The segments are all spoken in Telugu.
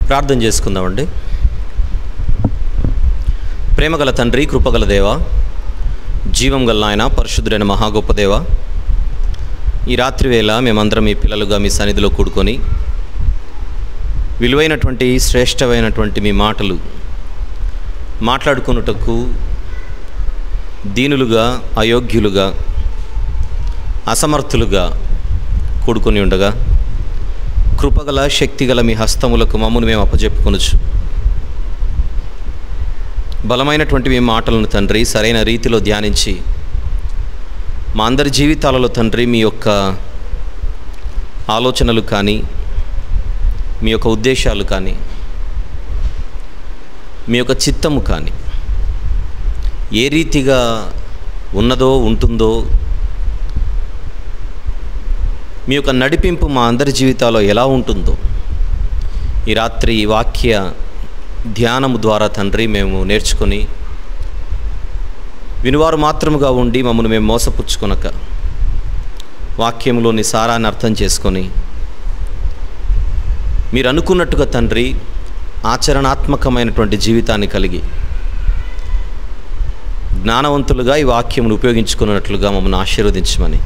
ప్రార్థన చేసుకుందామండి ప్రేమగల తండ్రి కృపగల దేవ జీవం గల ఆయన పరిశుద్ధుడైన మహాగొప్ప దేవ ఈ రాత్రి వేళ మేమందరం మీ పిల్లలుగా మీ సన్నిధిలో కూడుకొని విలువైనటువంటి శ్రేష్టమైనటువంటి మీ మాటలు మాట్లాడుకున్నటకు దీనులుగా అయోగ్యులుగా అసమర్థులుగా కూడుకొని ఉండగా కృపగల శక్తిగల మీ హస్తములకు మమ్మను మేము అప్పచెప్పుకొనొచ్చు బలమైనటువంటి మీ మాటలను తండ్రి సరైన రీతిలో ధ్యానించి మా అందరి జీవితాలలో తండ్రి మీ యొక్క ఆలోచనలు కానీ మీ యొక్క ఉద్దేశాలు కానీ మీ యొక్క చిత్తము కానీ ఏ రీతిగా ఉన్నదో ఉంటుందో మీ యొక్క నడిపింపు మా అందరి జీవితాల్లో ఎలా ఉంటుందో ఈ రాత్రి ఈ వాక్య ధ్యానము ద్వారా తండ్రి మేము నేర్చుకొని వినువారు మాత్రముగా ఉండి మమ్మల్ని మేము మోసపుచ్చుకొనక వాక్యంలోని సారాన్ని అర్థం చేసుకొని మీరు అనుకున్నట్టుగా తండ్రి ఆచరణాత్మకమైనటువంటి జీవితాన్ని కలిగి జ్ఞానవంతులుగా ఈ వాక్యమును ఉపయోగించుకున్నట్లుగా మమ్మల్ని ఆశీర్వదించమని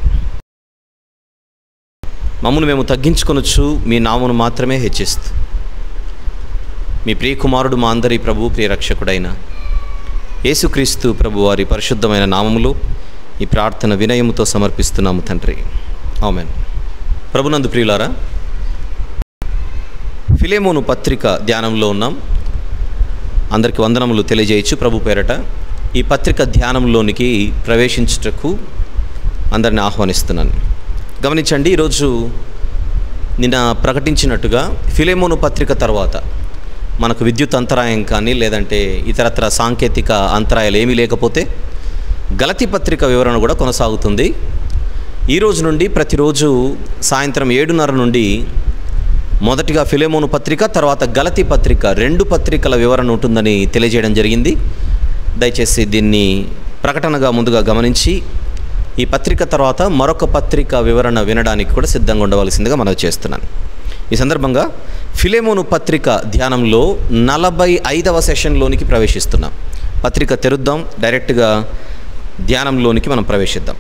మమ్మల్ని మేము తగ్గించుకొనొచ్చు మీ నామను మాత్రమే హెచ్చిస్తూ మీ ప్రియకుమారుడు మా అందరి ప్రభు ప్రియరక్షకుడైన యేసుక్రీస్తు ప్రభు వారి పరిశుద్ధమైన నామములో ఈ ప్రార్థన వినయముతో సమర్పిస్తున్నాము తండ్రి ఆమెన్ ప్రభునందు ప్రియులారా ఫిలేమోను పత్రిక ధ్యానంలో ఉన్నాం అందరికి వందనములు తెలియజేయచ్చు ప్రభు పేరట ఈ పత్రిక ధ్యానంలోనికి ప్రవేశించుటకు అందరిని ఆహ్వానిస్తున్నాను గమనించండి ఈరోజు నిన్న ప్రకటించినట్టుగా ఫిలేమోను పత్రిక తర్వాత మనకు విద్యుత్ అంతరాయం కానీ లేదంటే ఇతరత్ర సాంకేతిక అంతరాయాలు ఏమీ లేకపోతే గలతి పత్రిక వివరణ కూడా కొనసాగుతుంది ఈ రోజు నుండి ప్రతిరోజు సాయంత్రం ఏడున్నర నుండి మొదటిగా ఫిలేమోను పత్రిక తర్వాత గలతి పత్రిక రెండు పత్రికల వివరణ ఉంటుందని తెలియజేయడం జరిగింది దయచేసి దీన్ని ప్రకటనగా ముందుగా గమనించి ఈ పత్రిక తర్వాత మరొక పత్రిక వివరణ వినడానికి కూడా సిద్ధంగా ఉండవలసిందిగా మనం చేస్తున్నాను ఈ సందర్భంగా ఫిలేమోను పత్రిక ధ్యానంలో నలభై ఐదవ సెషన్లోనికి ప్రవేశిస్తున్నాం పత్రిక తెరుద్దాం డైరెక్ట్గా ధ్యానంలోనికి మనం ప్రవేశిద్దాం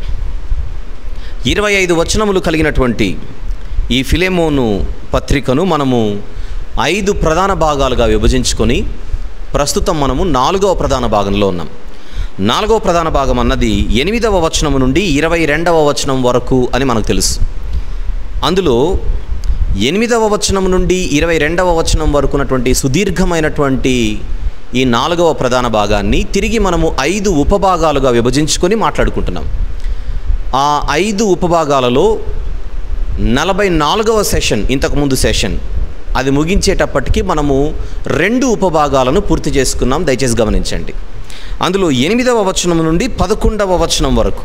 ఇరవై ఐదు వచనములు కలిగినటువంటి ఈ ఫిలేమోను పత్రికను మనము ఐదు ప్రధాన భాగాలుగా విభజించుకొని ప్రస్తుతం మనము నాలుగవ ప్రధాన భాగంలో ఉన్నాం నాలుగవ ప్రధాన భాగం అన్నది ఎనిమిదవ వచనం నుండి ఇరవై రెండవ వచనం వరకు అని మనకు తెలుసు అందులో ఎనిమిదవ వచనం నుండి ఇరవై రెండవ వచనం వరకు ఉన్నటువంటి సుదీర్ఘమైనటువంటి ఈ నాలుగవ ప్రధాన భాగాన్ని తిరిగి మనము ఐదు ఉపభాగాలుగా విభజించుకొని మాట్లాడుకుంటున్నాం ఆ ఐదు ఉపభాగాలలో నలభై నాలుగవ సెషన్ ఇంతకుముందు సెషన్ అది ముగించేటప్పటికి మనము రెండు ఉపభాగాలను పూర్తి చేసుకున్నాం దయచేసి గమనించండి అందులో ఎనిమిదవ వచనం నుండి పదకొండవ వచనం వరకు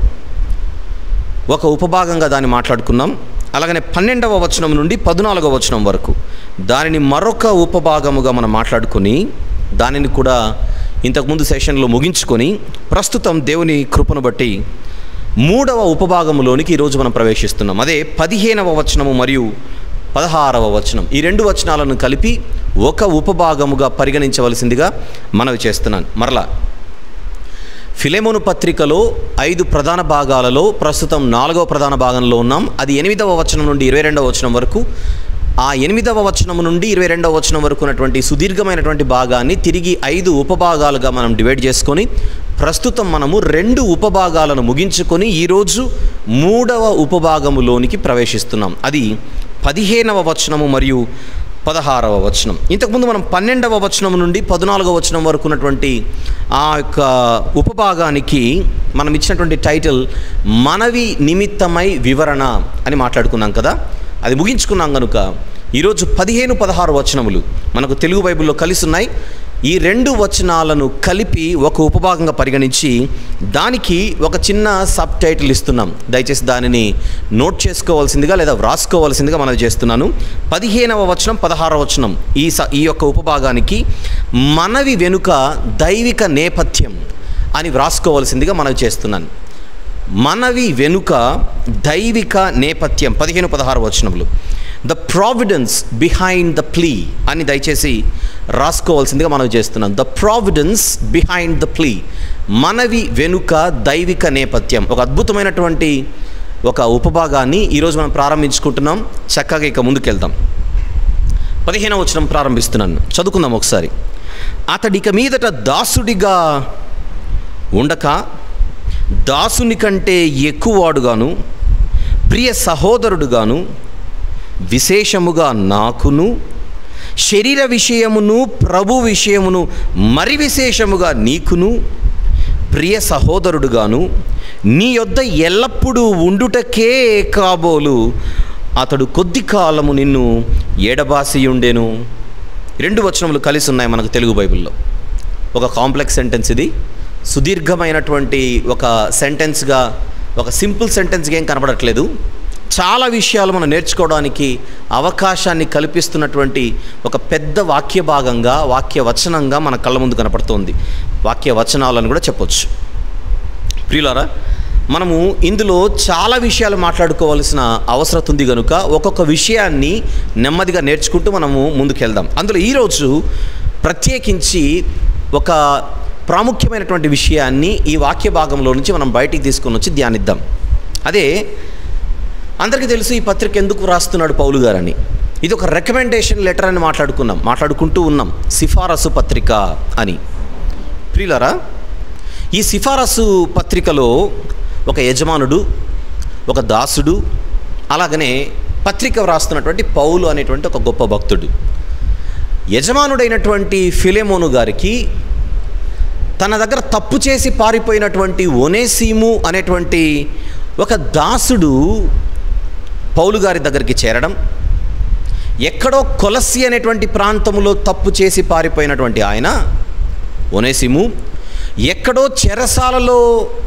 ఒక ఉపభాగంగా దాన్ని మాట్లాడుకున్నాం అలాగనే పన్నెండవ వచనం నుండి పద్నాలుగవ వచనం వరకు దానిని మరొక ఉపభాగముగా మనం మాట్లాడుకొని దానిని కూడా ఇంతకుముందు సెషన్లో ముగించుకొని ప్రస్తుతం దేవుని కృపను బట్టి మూడవ ఉపభాగంలోనికి ఈరోజు మనం ప్రవేశిస్తున్నాం అదే పదిహేనవ వచనము మరియు పదహారవ వచనం ఈ రెండు వచనాలను కలిపి ఒక ఉపభాగముగా పరిగణించవలసిందిగా మనవి చేస్తున్నాను మరలా ఫిలెమోను పత్రికలో ఐదు ప్రధాన భాగాలలో ప్రస్తుతం నాలుగవ ప్రధాన భాగంలో ఉన్నాం అది ఎనిమిదవ వచనం నుండి ఇరవై రెండవ వచనం వరకు ఆ ఎనిమిదవ వచనం నుండి ఇరవై రెండవ వచనం వరకు ఉన్నటువంటి సుదీర్ఘమైనటువంటి భాగాన్ని తిరిగి ఐదు ఉపభాగాలుగా మనం డివైడ్ చేసుకొని ప్రస్తుతం మనము రెండు ఉపభాగాలను ముగించుకొని ఈరోజు మూడవ ఉపభాగములోనికి ప్రవేశిస్తున్నాం అది పదిహేనవ వచనము మరియు పదహారవ వచనం ఇంతకుముందు మనం పన్నెండవ వచనం నుండి పద్నాలుగవ వచనం వరకు ఉన్నటువంటి ఆ యొక్క ఉపభాగానికి మనం ఇచ్చినటువంటి టైటిల్ మనవి నిమిత్తమై వివరణ అని మాట్లాడుకున్నాం కదా అది ముగించుకున్నాం కనుక ఈరోజు పదిహేను పదహారు వచనములు మనకు తెలుగు బైబిల్లో కలిసి ఉన్నాయి ఈ రెండు వచనాలను కలిపి ఒక ఉపభాగంగా పరిగణించి దానికి ఒక చిన్న సబ్ టైటిల్ ఇస్తున్నాం దయచేసి దానిని నోట్ చేసుకోవాల్సిందిగా లేదా వ్రాసుకోవాల్సిందిగా మనం చేస్తున్నాను పదిహేనవ వచనం పదహారవ వచనం ఈ స ఈ యొక్క ఉపభాగానికి మనవి వెనుక దైవిక నేపథ్యం అని వ్రాసుకోవాల్సిందిగా మనం చేస్తున్నాను మనవి వెనుక దైవిక నేపథ్యం పదిహేను పదహారు వచనములు the providence behind the plea అని దయచేసి రాసుకోవాల్సిందిగా మనం చేస్తున్నాం the providence behind the plea మనవి వెనుక దైవిక నేపథ్యం ఒక అద్భుతమైనటువంటి ఒక ఉపభాగాన్ని ఈరోజు మనం ప్రారంభించుకుంటున్నాం చక్కగా ఇక ముందుకెళ్దాం పదిహేనవ వచనం ప్రారంభిస్తున్నాను చదువుకుందాం ఒకసారి అతడిక మీదట దాసుడిగా ఉండక దాసుని కంటే ఎక్కువవాడుగాను ప్రియ సహోదరుడుగాను విశేషముగా నాకును శరీర విషయమును ప్రభు విషయమును మరి విశేషముగా నీకును ప్రియ సహోదరుడుగాను నీ యొద్ద ఎల్లప్పుడూ ఉండుటకే కాబోలు అతడు కొద్ది కాలము నిన్ను ఏడబాసియుండెను రెండు వచనములు కలిసి ఉన్నాయి మనకు తెలుగు బైబిల్లో ఒక కాంప్లెక్స్ సెంటెన్స్ ఇది సుదీర్ఘమైనటువంటి ఒక సెంటెన్స్గా ఒక సింపుల్ సెంటెన్స్గా ఏం కనపడట్లేదు చాలా విషయాలు మనం నేర్చుకోవడానికి అవకాశాన్ని కల్పిస్తున్నటువంటి ఒక పెద్ద వాక్య భాగంగా వాక్య వచనంగా మన కళ్ళ ముందు కనపడుతోంది వాక్య వచనాలను కూడా చెప్పొచ్చు ప్రియులారా మనము ఇందులో చాలా విషయాలు మాట్లాడుకోవాల్సిన అవసరం ఉంది కనుక ఒక్కొక్క విషయాన్ని నెమ్మదిగా నేర్చుకుంటూ మనము ముందుకెళ్దాం అందులో ఈరోజు ప్రత్యేకించి ఒక ప్రాముఖ్యమైనటువంటి విషయాన్ని ఈ వాక్య భాగంలో నుంచి మనం బయటికి తీసుకొని వచ్చి ధ్యానిద్దాం అదే అందరికీ తెలుసు ఈ పత్రిక ఎందుకు రాస్తున్నాడు పౌలు గారని ఇది ఒక రికమెండేషన్ లెటర్ అని మాట్లాడుకున్నాం మాట్లాడుకుంటూ ఉన్నాం సిఫారసు పత్రిక అని ప్రియులరా ఈ సిఫారసు పత్రికలో ఒక యజమానుడు ఒక దాసుడు అలాగనే పత్రిక వ్రాస్తున్నటువంటి పౌలు అనేటువంటి ఒక గొప్ప భక్తుడు యజమానుడైనటువంటి ఫిలేమోను గారికి తన దగ్గర తప్పు చేసి పారిపోయినటువంటి ఒనేసీము అనేటువంటి ఒక దాసుడు పౌలు గారి దగ్గరికి చేరడం ఎక్కడో కొలసి అనేటువంటి ప్రాంతంలో తప్పు చేసి పారిపోయినటువంటి ఆయన ఒనేసిము ఎక్కడో చెరసాలలో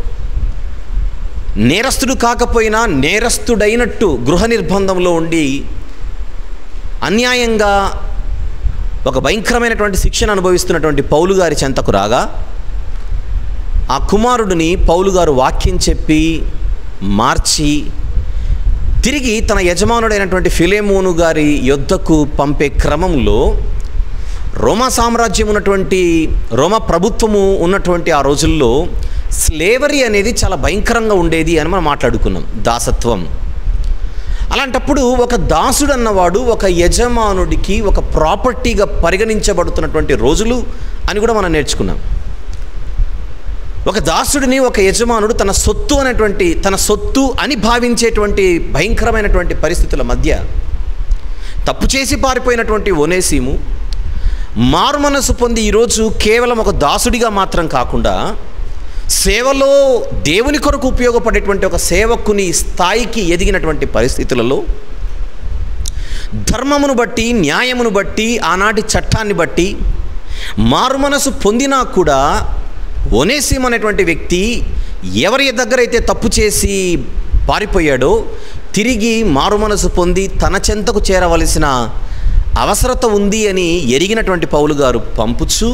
నేరస్తుడు కాకపోయినా నేరస్తుడైనట్టు గృహ నిర్బంధంలో ఉండి అన్యాయంగా ఒక భయంకరమైనటువంటి శిక్షణ అనుభవిస్తున్నటువంటి పౌలు గారి చెంతకు రాగా ఆ కుమారుడిని పౌలు గారు వాక్యం చెప్పి మార్చి తిరిగి తన యజమానుడైనటువంటి ఫిలేమోను గారి యొద్దకు పంపే క్రమంలో రోమా సామ్రాజ్యం ఉన్నటువంటి రోమా ప్రభుత్వము ఉన్నటువంటి ఆ రోజుల్లో స్లేవరీ అనేది చాలా భయంకరంగా ఉండేది అని మనం మాట్లాడుకున్నాం దాసత్వం అలాంటప్పుడు ఒక దాసుడు అన్నవాడు ఒక యజమానుడికి ఒక ప్రాపర్టీగా పరిగణించబడుతున్నటువంటి రోజులు అని కూడా మనం నేర్చుకున్నాం ఒక దాసుడిని ఒక యజమానుడు తన సొత్తు అనేటువంటి తన సొత్తు అని భావించేటువంటి భయంకరమైనటువంటి పరిస్థితుల మధ్య తప్పు చేసి పారిపోయినటువంటి ఒనేసీము మారు మనసు పొంది ఈరోజు కేవలం ఒక దాసుడిగా మాత్రం కాకుండా సేవలో దేవుని కొరకు ఉపయోగపడేటువంటి ఒక సేవకుని స్థాయికి ఎదిగినటువంటి పరిస్థితులలో ధర్మమును బట్టి న్యాయమును బట్టి ఆనాటి చట్టాన్ని బట్టి మారు మనసు పొందినా కూడా ఒనేసిం అనేటువంటి వ్యక్తి ఎవరి దగ్గర అయితే తప్పు చేసి పారిపోయాడో తిరిగి మారు మనసు పొంది తన చెంతకు చేరవలసిన అవసరత ఉంది అని ఎరిగినటువంటి పౌలు గారు పంపుచు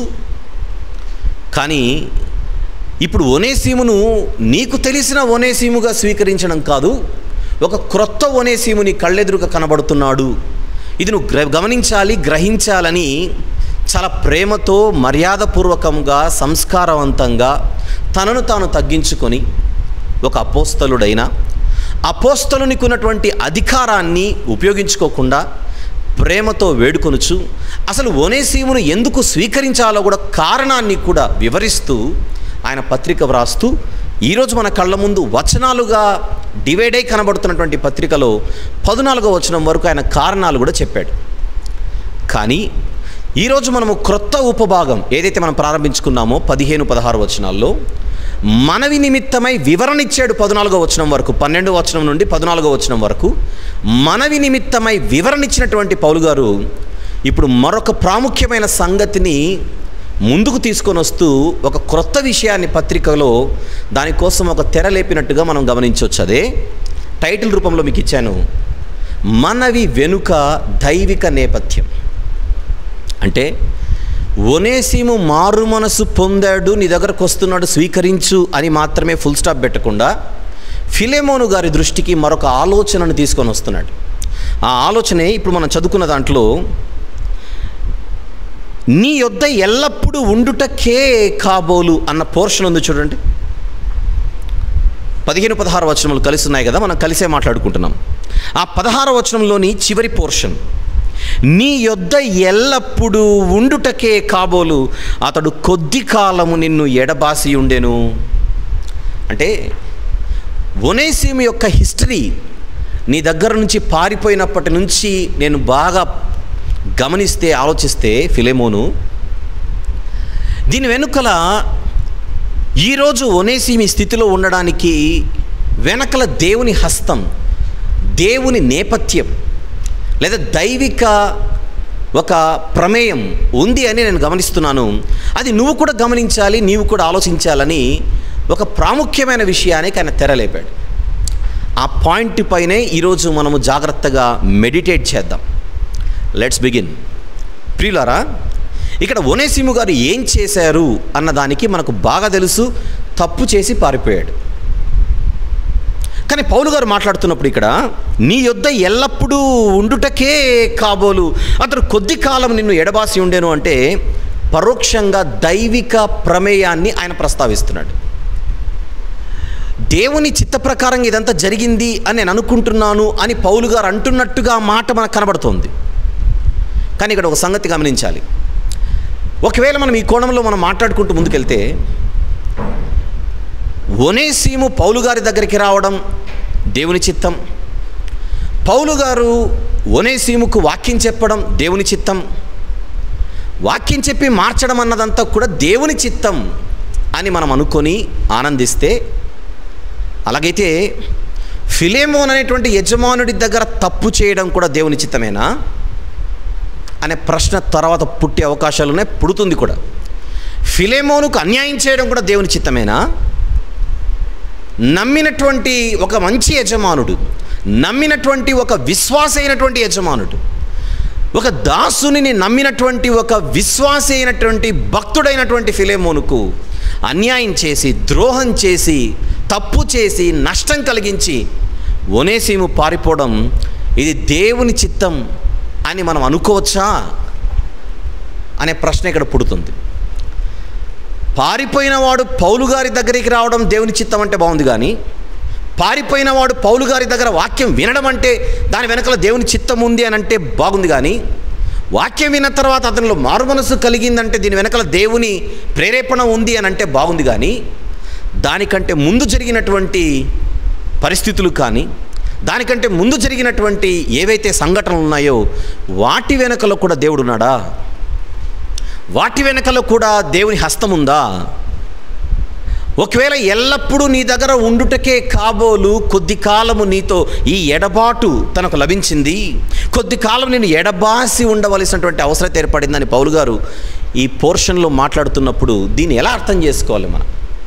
కానీ ఇప్పుడు ఒనేసీమును నీకు తెలిసిన ఒనేసీముగా స్వీకరించడం కాదు ఒక క్రొత్త ఒనేసీముని కళ్ళెదురుగా కనబడుతున్నాడు ఇది నువ్వు గ్ర గమనించాలి గ్రహించాలని చాలా ప్రేమతో మర్యాదపూర్వకంగా సంస్కారవంతంగా తనను తాను తగ్గించుకొని ఒక అపోస్తలుడైన అపోస్తలునికి ఉన్నటువంటి అధికారాన్ని ఉపయోగించుకోకుండా ప్రేమతో వేడుకొనుచు అసలు ఓనేసీమును ఎందుకు స్వీకరించాలో కూడా కారణాన్ని కూడా వివరిస్తూ ఆయన పత్రిక వ్రాస్తూ ఈరోజు మన కళ్ళ ముందు వచనాలుగా డివైడ్ అయి కనబడుతున్నటువంటి పత్రికలో పద్నాలుగో వచనం వరకు ఆయన కారణాలు కూడా చెప్పాడు కానీ ఈరోజు మనము క్రొత్త ఉపభాగం ఏదైతే మనం ప్రారంభించుకున్నామో పదిహేను పదహారు వచనాల్లో మనవి నిమిత్తమై వివరణ ఇచ్చాడు పద్నాలుగో వచనం వరకు పన్నెండో వచనం నుండి పద్నాలుగో వచనం వరకు మనవి నిమిత్తమై వివరణ ఇచ్చినటువంటి పౌలు గారు ఇప్పుడు మరొక ప్రాముఖ్యమైన సంగతిని ముందుకు తీసుకొని వస్తూ ఒక క్రొత్త విషయాన్ని పత్రికలో దానికోసం ఒక తెర లేపినట్టుగా మనం గమనించవచ్చు అదే టైటిల్ రూపంలో మీకు ఇచ్చాను మనవి వెనుక దైవిక నేపథ్యం అంటే ఒనేసీము మారు మనసు పొందాడు నీ దగ్గరకు వస్తున్నాడు స్వీకరించు అని మాత్రమే ఫుల్ స్టాప్ పెట్టకుండా ఫిలేమోను గారి దృష్టికి మరొక ఆలోచనను తీసుకొని వస్తున్నాడు ఆ ఆలోచనే ఇప్పుడు మనం చదువుకున్న దాంట్లో నీ యొద్ద ఎల్లప్పుడూ ఉండుటకే కాబోలు అన్న పోర్షన్ ఉంది చూడండి పదిహేను పదహారు వచనములు కలిసి ఉన్నాయి కదా మనం కలిసే మాట్లాడుకుంటున్నాం ఆ పదహారు వచనంలోని చివరి పోర్షన్ నీ యొద్ద ఎల్లప్పుడూ ఉండుటకే కాబోలు అతడు కొద్ది కాలము నిన్ను ఎడబాసి ఉండెను అంటే ఒనేసిం యొక్క హిస్టరీ నీ దగ్గర నుంచి పారిపోయినప్పటి నుంచి నేను బాగా గమనిస్తే ఆలోచిస్తే ఫిలేమోను దీని వెనుకల ఈరోజు ఒనేసిమి స్థితిలో ఉండడానికి వెనకల దేవుని హస్తం దేవుని నేపథ్యం లేదా దైవిక ఒక ప్రమేయం ఉంది అని నేను గమనిస్తున్నాను అది నువ్వు కూడా గమనించాలి నీవు కూడా ఆలోచించాలని ఒక ప్రాముఖ్యమైన విషయానికి ఆయన తెరలేపాడు ఆ పాయింట్ పైనే ఈరోజు మనము జాగ్రత్తగా మెడిటేట్ చేద్దాం లెట్స్ బిగిన్ ప్రియులారా ఇక్కడ ఒనేసిము గారు ఏం చేశారు అన్న దానికి మనకు బాగా తెలుసు తప్పు చేసి పారిపోయాడు కానీ పౌలు గారు మాట్లాడుతున్నప్పుడు ఇక్కడ నీ యొద్ద ఎల్లప్పుడూ ఉండుటకే కాబోలు అతడు కొద్ది కాలం నిన్ను ఎడబాసి ఉండేను అంటే పరోక్షంగా దైవిక ప్రమేయాన్ని ఆయన ప్రస్తావిస్తున్నాడు దేవుని చిత్త ప్రకారం ఇదంతా జరిగింది అని నేను అనుకుంటున్నాను అని పౌలు గారు అంటున్నట్టుగా మాట మనకు కనబడుతోంది కానీ ఇక్కడ ఒక సంగతి గమనించాలి ఒకవేళ మనం ఈ కోణంలో మనం మాట్లాడుకుంటూ ముందుకెళ్తే ఒనేసీము పౌలు గారి దగ్గరికి రావడం దేవుని చిత్తం పౌలు గారు ఒనేసీముకు వాక్యం చెప్పడం దేవుని చిత్తం వాక్యం చెప్పి మార్చడం అన్నదంతా కూడా దేవుని చిత్తం అని మనం అనుకొని ఆనందిస్తే అలాగైతే ఫిలేమోన్ అనేటువంటి యజమానుడి దగ్గర తప్పు చేయడం కూడా దేవుని చిత్తమేనా అనే ప్రశ్న తర్వాత పుట్టే అవకాశాలు ఉన్నాయి పుడుతుంది కూడా ఫిలేమోనుకు అన్యాయం చేయడం కూడా దేవుని చిత్తమేనా నమ్మినటువంటి ఒక మంచి యజమానుడు నమ్మినటువంటి ఒక విశ్వాస అయినటువంటి యజమానుడు ఒక దాసుని నమ్మినటువంటి ఒక విశ్వాస అయినటువంటి భక్తుడైనటువంటి ఫిలేమోనుకు అన్యాయం చేసి ద్రోహం చేసి తప్పు చేసి నష్టం కలిగించి ఒనేసీము పారిపోవడం ఇది దేవుని చిత్తం అని మనం అనుకోవచ్చా అనే ప్రశ్న ఇక్కడ పుడుతుంది పారిపోయిన వాడు పౌలు గారి దగ్గరికి రావడం దేవుని చిత్తం అంటే బాగుంది కానీ పారిపోయిన వాడు పౌలు గారి దగ్గర వాక్యం వినడం అంటే దాని వెనకాల దేవుని చిత్తం ఉంది అని అంటే బాగుంది కానీ వాక్యం విన్న తర్వాత అతనిలో మారు మనసు కలిగిందంటే దీని వెనకాల దేవుని ప్రేరేపణ ఉంది అని అంటే బాగుంది కానీ దానికంటే ముందు జరిగినటువంటి పరిస్థితులు కానీ దానికంటే ముందు జరిగినటువంటి ఏవైతే సంఘటనలు ఉన్నాయో వాటి వెనకలో కూడా దేవుడు ఉన్నాడా వాటి వెనకలో కూడా దేవుని హస్తం ఉందా ఒకవేళ ఎల్లప్పుడూ నీ దగ్గర ఉండుటకే కాబోలు కొద్ది కాలము నీతో ఈ ఎడబాటు తనకు లభించింది కొద్ది కాలం నేను ఎడబాసి ఉండవలసినటువంటి అవసరం ఏర్పడిందని పౌలు గారు ఈ పోర్షన్లో మాట్లాడుతున్నప్పుడు దీన్ని ఎలా అర్థం చేసుకోవాలి మనం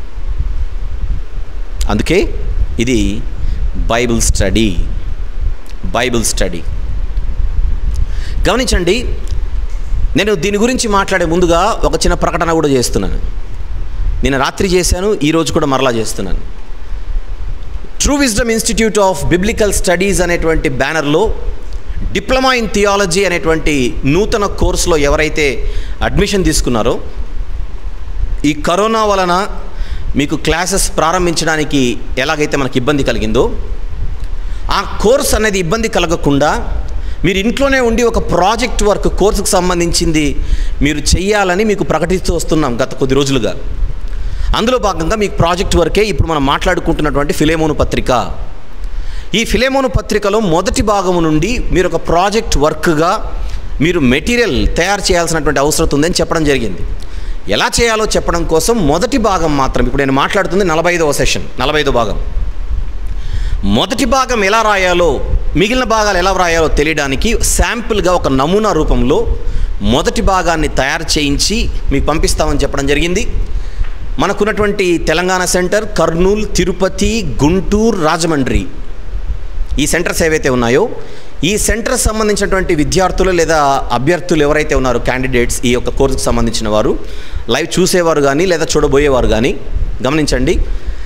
అందుకే ఇది బైబిల్ స్టడీ బైబిల్ స్టడీ గమనించండి నేను దీని గురించి మాట్లాడే ముందుగా ఒక చిన్న ప్రకటన కూడా చేస్తున్నాను నేను రాత్రి చేశాను ఈరోజు కూడా మరలా చేస్తున్నాను True Wisdom Institute of Biblical Studies అనేటువంటి బ్యానర్లో డిప్లొమా ఇన్ థియాలజీ అనేటువంటి నూతన కోర్సులో ఎవరైతే అడ్మిషన్ తీసుకున్నారో ఈ కరోనా వలన మీకు క్లాసెస్ ప్రారంభించడానికి ఎలాగైతే మనకి ఇబ్బంది కలిగిందో ఆ కోర్స్ అనేది ఇబ్బంది కలగకుండా మీరు ఇంట్లోనే ఉండి ఒక ప్రాజెక్ట్ వర్క్ కోర్సుకు సంబంధించింది మీరు చెయ్యాలని మీకు ప్రకటిస్తూ వస్తున్నాం గత కొద్ది రోజులుగా అందులో భాగంగా మీకు ప్రాజెక్ట్ వర్కే ఇప్పుడు మనం మాట్లాడుకుంటున్నటువంటి ఫిలేమోను పత్రిక ఈ ఫిలేమోను పత్రికలో మొదటి భాగము నుండి మీరు ఒక ప్రాజెక్ట్ వర్క్గా మీరు మెటీరియల్ తయారు చేయాల్సినటువంటి అవసరం ఉందని చెప్పడం జరిగింది ఎలా చేయాలో చెప్పడం కోసం మొదటి భాగం మాత్రం ఇప్పుడు నేను మాట్లాడుతుంది నలభై ఐదవ సెషన్ నలభై ఐదో భాగం మొదటి భాగం ఎలా రాయాలో మిగిలిన భాగాలు ఎలా రాయాలో తెలియడానికి శాంపుల్గా ఒక నమూనా రూపంలో మొదటి భాగాన్ని తయారు చేయించి మీకు పంపిస్తామని చెప్పడం జరిగింది మనకున్నటువంటి తెలంగాణ సెంటర్ కర్నూలు తిరుపతి గుంటూరు రాజమండ్రి ఈ సెంటర్స్ ఏవైతే ఉన్నాయో ఈ సెంటర్ సంబంధించినటువంటి విద్యార్థులు లేదా అభ్యర్థులు ఎవరైతే ఉన్నారో క్యాండిడేట్స్ ఈ యొక్క కోర్సుకు సంబంధించిన వారు లైవ్ చూసేవారు కానీ లేదా చూడబోయేవారు కానీ గమనించండి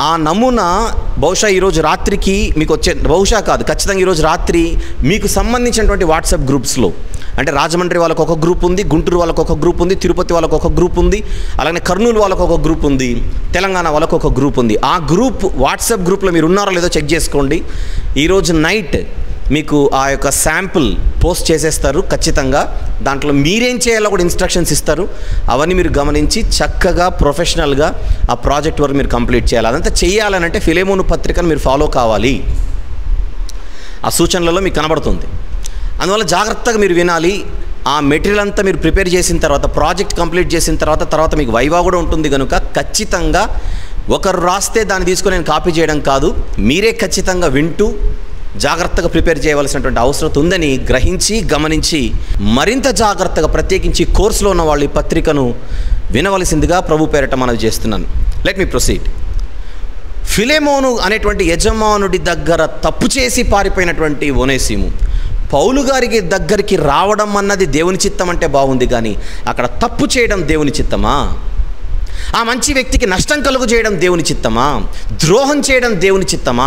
ఆ నమూనా బహుశా ఈరోజు రాత్రికి మీకు వచ్చే బహుశా కాదు ఖచ్చితంగా ఈరోజు రాత్రి మీకు సంబంధించినటువంటి వాట్సాప్ గ్రూప్స్లో అంటే రాజమండ్రి వాళ్ళకు ఒక గ్రూప్ ఉంది గుంటూరు వాళ్ళకు ఒక గ్రూప్ ఉంది తిరుపతి వాళ్ళకు ఒక గ్రూప్ ఉంది అలాగే కర్నూలు వాళ్ళకు ఒక గ్రూప్ ఉంది తెలంగాణ వాళ్ళకు ఒక గ్రూప్ ఉంది ఆ గ్రూప్ వాట్సాప్ గ్రూప్లో మీరు ఉన్నారో లేదో చెక్ చేసుకోండి ఈరోజు నైట్ మీకు ఆ యొక్క శాంపుల్ పోస్ట్ చేసేస్తారు ఖచ్చితంగా దాంట్లో మీరేం చేయాలో కూడా ఇన్స్ట్రక్షన్స్ ఇస్తారు అవన్నీ మీరు గమనించి చక్కగా ప్రొఫెషనల్గా ఆ ప్రాజెక్ట్ వర్క్ మీరు కంప్లీట్ చేయాలి అదంతా చేయాలనంటే ఫిలేమోను పత్రికను మీరు ఫాలో కావాలి ఆ సూచనలలో మీకు కనబడుతుంది అందువల్ల జాగ్రత్తగా మీరు వినాలి ఆ మెటీరియల్ అంతా మీరు ప్రిపేర్ చేసిన తర్వాత ప్రాజెక్ట్ కంప్లీట్ చేసిన తర్వాత తర్వాత మీకు వైవా కూడా ఉంటుంది కనుక ఖచ్చితంగా ఒకరు రాస్తే దాన్ని తీసుకొని నేను కాపీ చేయడం కాదు మీరే ఖచ్చితంగా వింటూ జాగ్రత్తగా ప్రిపేర్ చేయవలసినటువంటి అవసరం ఉందని గ్రహించి గమనించి మరింత జాగ్రత్తగా ప్రత్యేకించి కోర్సులో ఉన్న వాళ్ళు ఈ పత్రికను వినవలసిందిగా ప్రభు పేరట మనవి చేస్తున్నాను లెట్ మీ ప్రొసీడ్ ఫిలేమోను అనేటువంటి యజమానుడి దగ్గర తప్పు చేసి పారిపోయినటువంటి ఓనేసిము పౌలు గారికి దగ్గరికి రావడం అన్నది దేవుని చిత్తం అంటే బాగుంది కానీ అక్కడ తప్పు చేయడం దేవుని చిత్తమా ఆ మంచి వ్యక్తికి నష్టం కలుగు చేయడం దేవుని చిత్తమా ద్రోహం చేయడం దేవుని చిత్తమా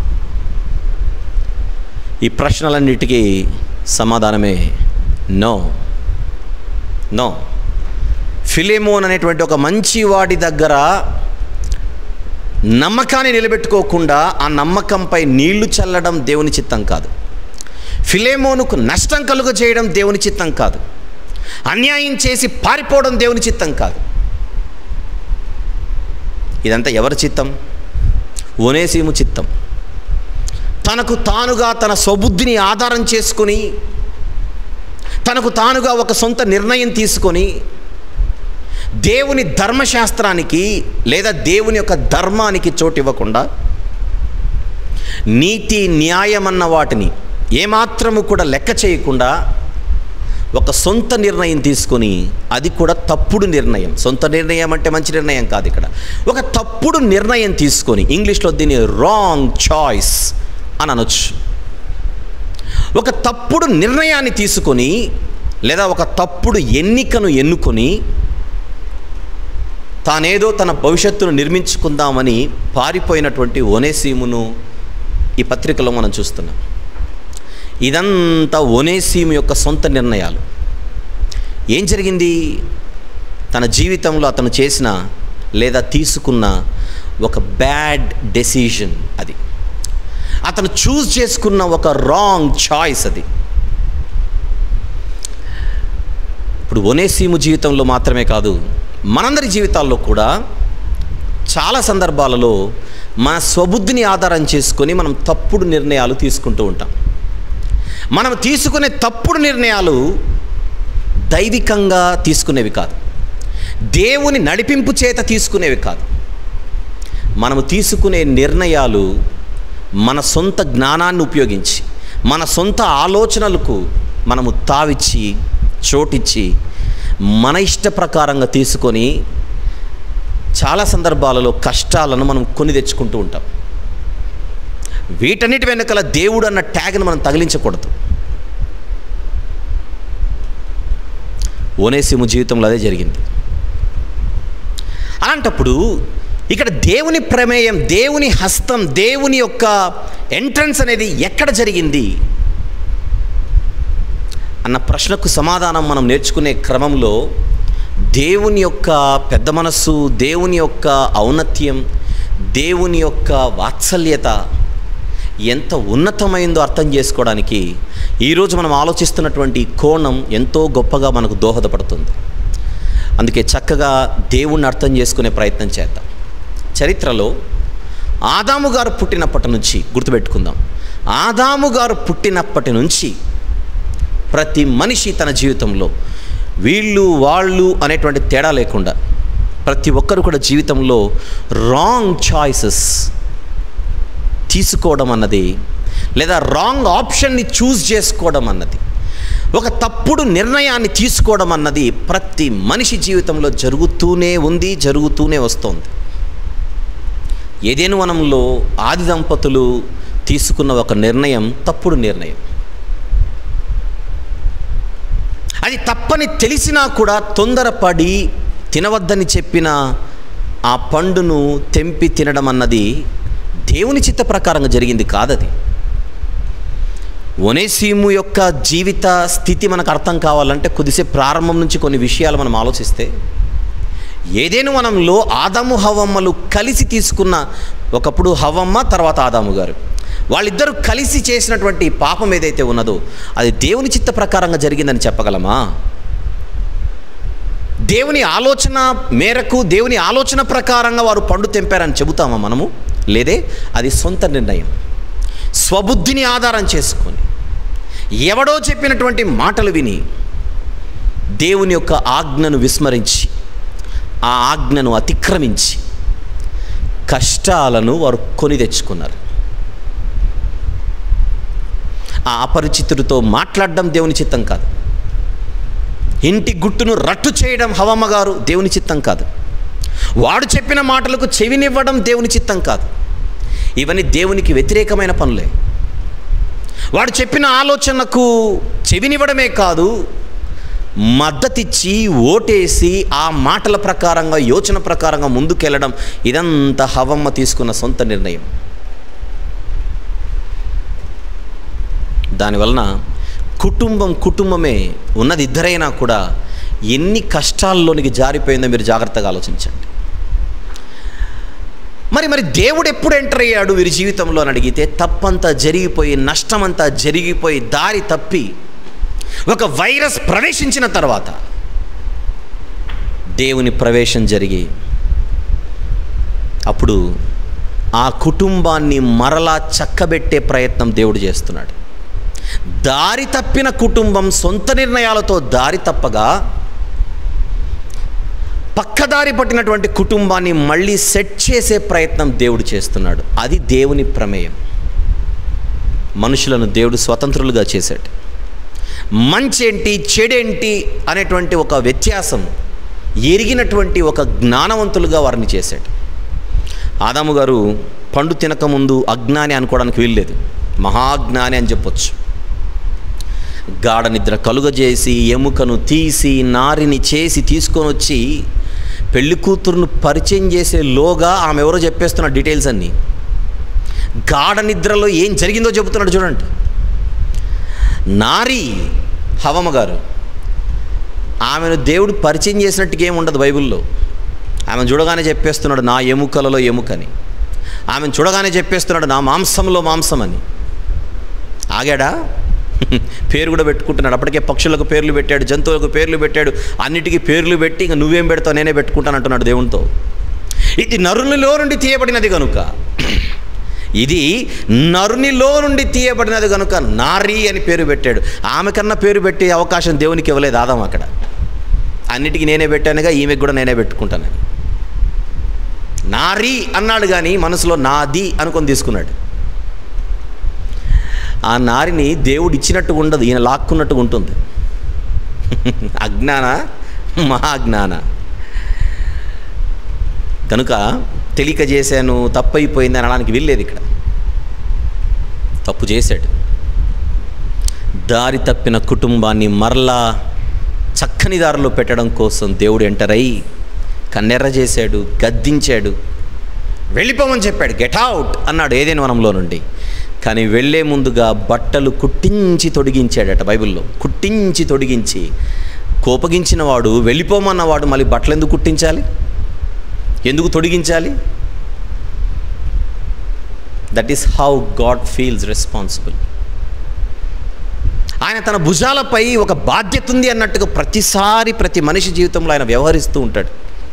ఈ ప్రశ్నలన్నిటికీ సమాధానమే నో నో ఫిలేమోన్ అనేటువంటి ఒక మంచి వాడి దగ్గర నమ్మకాన్ని నిలబెట్టుకోకుండా ఆ నమ్మకంపై నీళ్లు చల్లడం దేవుని చిత్తం కాదు ఫిలేమోనుకు నష్టం కలుగ చేయడం దేవుని చిత్తం కాదు అన్యాయం చేసి పారిపోవడం దేవుని చిత్తం కాదు ఇదంతా ఎవరి చిత్తం ఓనేసీము చిత్తం తనకు తానుగా తన స్వబుద్ధిని ఆధారం చేసుకొని తనకు తానుగా ఒక సొంత నిర్ణయం తీసుకొని దేవుని ధర్మశాస్త్రానికి లేదా దేవుని యొక్క ధర్మానికి చోటు ఇవ్వకుండా నీతి న్యాయం అన్న వాటిని ఏమాత్రము కూడా లెక్క చేయకుండా ఒక సొంత నిర్ణయం తీసుకొని అది కూడా తప్పుడు నిర్ణయం సొంత నిర్ణయం అంటే మంచి నిర్ణయం కాదు ఇక్కడ ఒక తప్పుడు నిర్ణయం తీసుకొని ఇంగ్లీష్లో దీన్ని రాంగ్ చాయిస్ అని అనొచ్చు ఒక తప్పుడు నిర్ణయాన్ని తీసుకొని లేదా ఒక తప్పుడు ఎన్నికను ఎన్నుకొని తానేదో తన భవిష్యత్తును నిర్మించుకుందామని పారిపోయినటువంటి ఓనేసీమును ఈ పత్రికలో మనం చూస్తున్నాం ఇదంతా ఒనేసీము యొక్క సొంత నిర్ణయాలు ఏం జరిగింది తన జీవితంలో అతను చేసిన లేదా తీసుకున్న ఒక బ్యాడ్ డెసిషన్ అది అతను చూస్ చేసుకున్న ఒక రాంగ్ చాయిస్ అది ఇప్పుడు ఒనేసీము జీవితంలో మాత్రమే కాదు మనందరి జీవితాల్లో కూడా చాలా సందర్భాలలో మన స్వబుద్ధిని ఆధారం చేసుకొని మనం తప్పుడు నిర్ణయాలు తీసుకుంటూ ఉంటాం మనం తీసుకునే తప్పుడు నిర్ణయాలు దైవికంగా తీసుకునేవి కాదు దేవుని నడిపింపు చేత తీసుకునేవి కాదు మనము తీసుకునే నిర్ణయాలు మన సొంత జ్ఞానాన్ని ఉపయోగించి మన సొంత ఆలోచనలకు మనము తావిచ్చి చోటిచ్చి మన ఇష్ట ప్రకారంగా తీసుకొని చాలా సందర్భాలలో కష్టాలను మనం కొని తెచ్చుకుంటూ ఉంటాం వీటన్నిటి వెనుకల దేవుడు అన్న ట్యాగ్ను మనం తగిలించకూడదు ఓనేసిము జీవితంలో అదే జరిగింది అలాంటప్పుడు ఇక్కడ దేవుని ప్రమేయం దేవుని హస్తం దేవుని యొక్క ఎంట్రన్స్ అనేది ఎక్కడ జరిగింది అన్న ప్రశ్నకు సమాధానం మనం నేర్చుకునే క్రమంలో దేవుని యొక్క పెద్ద మనస్సు దేవుని యొక్క ఔన్నత్యం దేవుని యొక్క వాత్సల్యత ఎంత ఉన్నతమైందో అర్థం చేసుకోవడానికి ఈరోజు మనం ఆలోచిస్తున్నటువంటి కోణం ఎంతో గొప్పగా మనకు దోహదపడుతుంది అందుకే చక్కగా దేవుణ్ణి అర్థం చేసుకునే ప్రయత్నం చేద్దాం చరిత్రలో ఆదాము గారు పుట్టినప్పటి నుంచి గుర్తుపెట్టుకుందాం ఆదాము గారు పుట్టినప్పటి నుంచి ప్రతి మనిషి తన జీవితంలో వీళ్ళు వాళ్ళు అనేటువంటి తేడా లేకుండా ప్రతి ఒక్కరు కూడా జీవితంలో రాంగ్ చాయిసెస్ తీసుకోవడం అన్నది లేదా రాంగ్ ఆప్షన్ని చూస్ చేసుకోవడం అన్నది ఒక తప్పుడు నిర్ణయాన్ని తీసుకోవడం అన్నది ప్రతి మనిషి జీవితంలో జరుగుతూనే ఉంది జరుగుతూనే వస్తోంది ఏదేను వనంలో ఆది దంపతులు తీసుకున్న ఒక నిర్ణయం తప్పుడు నిర్ణయం అది తప్పని తెలిసినా కూడా తొందరపడి తినవద్దని చెప్పిన ఆ పండును తెంపి తినడం అన్నది దేవుని చిత్త ప్రకారంగా జరిగింది కాదది ఒనేసీము యొక్క జీవిత స్థితి మనకు అర్థం కావాలంటే కొద్దిసేపు ప్రారంభం నుంచి కొన్ని విషయాలు మనం ఆలోచిస్తే ఏదేను వనంలో ఆదాము హవమ్మలు కలిసి తీసుకున్న ఒకప్పుడు హవమ్మ తర్వాత ఆదాము గారు వాళ్ళిద్దరూ కలిసి చేసినటువంటి పాపం ఏదైతే ఉన్నదో అది దేవుని చిత్త ప్రకారంగా జరిగిందని చెప్పగలమా దేవుని ఆలోచన మేరకు దేవుని ఆలోచన ప్రకారంగా వారు పండు తెంపారని చెబుతామా మనము లేదే అది సొంత నిర్ణయం స్వబుద్ధిని ఆధారం చేసుకొని ఎవడో చెప్పినటువంటి మాటలు విని దేవుని యొక్క ఆజ్ఞను విస్మరించి ఆ ఆజ్ఞను అతిక్రమించి కష్టాలను వారు కొని తెచ్చుకున్నారు ఆ అపరిచితుడితో మాట్లాడడం దేవుని చిత్తం కాదు ఇంటి గుట్టును రట్టు చేయడం హవమ్మ గారు దేవుని చిత్తం కాదు వాడు చెప్పిన మాటలకు చెవినివ్వడం దేవుని చిత్తం కాదు ఇవన్నీ దేవునికి వ్యతిరేకమైన పనులే వాడు చెప్పిన ఆలోచనకు చెవినివ్వడమే కాదు మద్దతిచ్చి ఓటేసి ఆ మాటల ప్రకారంగా యోచన ప్రకారంగా ముందుకెళ్ళడం ఇదంతా హవమ్మ తీసుకున్న సొంత నిర్ణయం దానివలన కుటుంబం కుటుంబమే ఉన్నది ఇద్దరైనా కూడా ఎన్ని కష్టాల్లోనికి జారిపోయిందో మీరు జాగ్రత్తగా ఆలోచించండి మరి మరి దేవుడు ఎప్పుడు ఎంటర్ అయ్యాడు వీరి జీవితంలో అని అడిగితే తప్పంతా జరిగిపోయి నష్టమంతా జరిగిపోయి దారి తప్పి ఒక వైరస్ ప్రవేశించిన తర్వాత దేవుని ప్రవేశం జరిగి అప్పుడు ఆ కుటుంబాన్ని మరలా చక్కబెట్టే ప్రయత్నం దేవుడు చేస్తున్నాడు దారి తప్పిన కుటుంబం సొంత నిర్ణయాలతో దారి తప్పగా పక్కదారి పట్టినటువంటి కుటుంబాన్ని మళ్ళీ సెట్ చేసే ప్రయత్నం దేవుడు చేస్తున్నాడు అది దేవుని ప్రమేయం మనుషులను దేవుడు స్వతంత్రులుగా చేశాడు మంచేంటి చెడేంటి అనేటువంటి ఒక వ్యత్యాసం ఎరిగినటువంటి ఒక జ్ఞానవంతులుగా వారిని చేశాడు ఆదాము గారు పండు తినకముందు అజ్ఞాని అనుకోవడానికి వీల్లేదు మహాజ్ఞాని అని చెప్పొచ్చు గాఢ నిద్ర కలుగజేసి ఎముకను తీసి నారిని చేసి తీసుకొని వచ్చి పెళ్లి కూతురును పరిచయం చేసే లోగా ఆమె ఎవరో చెప్పేస్తున్న డీటెయిల్స్ అన్నీ గాఢ నిద్రలో ఏం జరిగిందో చెబుతున్నాడు చూడండి నారి హవమ గారు ఆమెను దేవుడు పరిచయం చేసినట్టుగా ఏమి ఉండదు బైబిల్లో ఆమెను చూడగానే చెప్పేస్తున్నాడు నా ఎముకలలో ఎముకని ఆమెను చూడగానే చెప్పేస్తున్నాడు నా మాంసంలో మాంసం అని ఆగాడా పేరు కూడా పెట్టుకుంటున్నాడు అప్పటికే పక్షులకు పేర్లు పెట్టాడు జంతువులకు పేర్లు పెట్టాడు అన్నిటికీ పేర్లు పెట్టి ఇంక నువ్వేం పెడతావు నేనే పెట్టుకుంటాను అంటున్నాడు దేవునితో ఇది నరునిలో నుండి తీయబడినది కనుక ఇది నరునిలో నుండి తీయబడినది కనుక నారీ అని పేరు పెట్టాడు ఆమె కన్నా పేరు పెట్టే అవకాశం దేవునికి ఇవ్వలేదు ఆదాం అక్కడ అన్నిటికీ నేనే పెట్టానుగా ఈమెకు కూడా నేనే పెట్టుకుంటానని నారీ అన్నాడు కానీ మనసులో నాది అనుకొని తీసుకున్నాడు ఆ నారిని దేవుడు ఇచ్చినట్టుగా ఉండదు ఈయన లాక్కున్నట్టుగా ఉంటుంది అజ్ఞాన మహాజ్ఞాన కనుక తెలియక చేశాను తప్పు అయిపోయింది అనడానికి వీల్లేదు ఇక్కడ తప్పు చేశాడు దారి తప్పిన కుటుంబాన్ని మరలా చక్కని దారిలో పెట్టడం కోసం దేవుడు ఎంటర్ అయి కన్నెర్ర చేశాడు గద్దించాడు వెళ్ళిపోమని చెప్పాడు గెట్ అవుట్ అన్నాడు ఏదైనా వనంలో నుండి కానీ వెళ్ళే ముందుగా బట్టలు కుట్టించి తొడిగించాడట బైబిల్లో కుట్టించి తొడిగించి కోపగించిన వాడు వెళ్ళిపోమన్నవాడు మళ్ళీ బట్టలు ఎందుకు కుట్టించాలి ఎందుకు తొడిగించాలి that is how God feels responsible ఆయన తన భుజాలపై ఒక బాధ్యత ఉంది అన్నట్టుగా ప్రతిసారి ప్రతి మనిషి జీవితంలో ఆయన వ్యవహరిస్తూ ఉంటాడు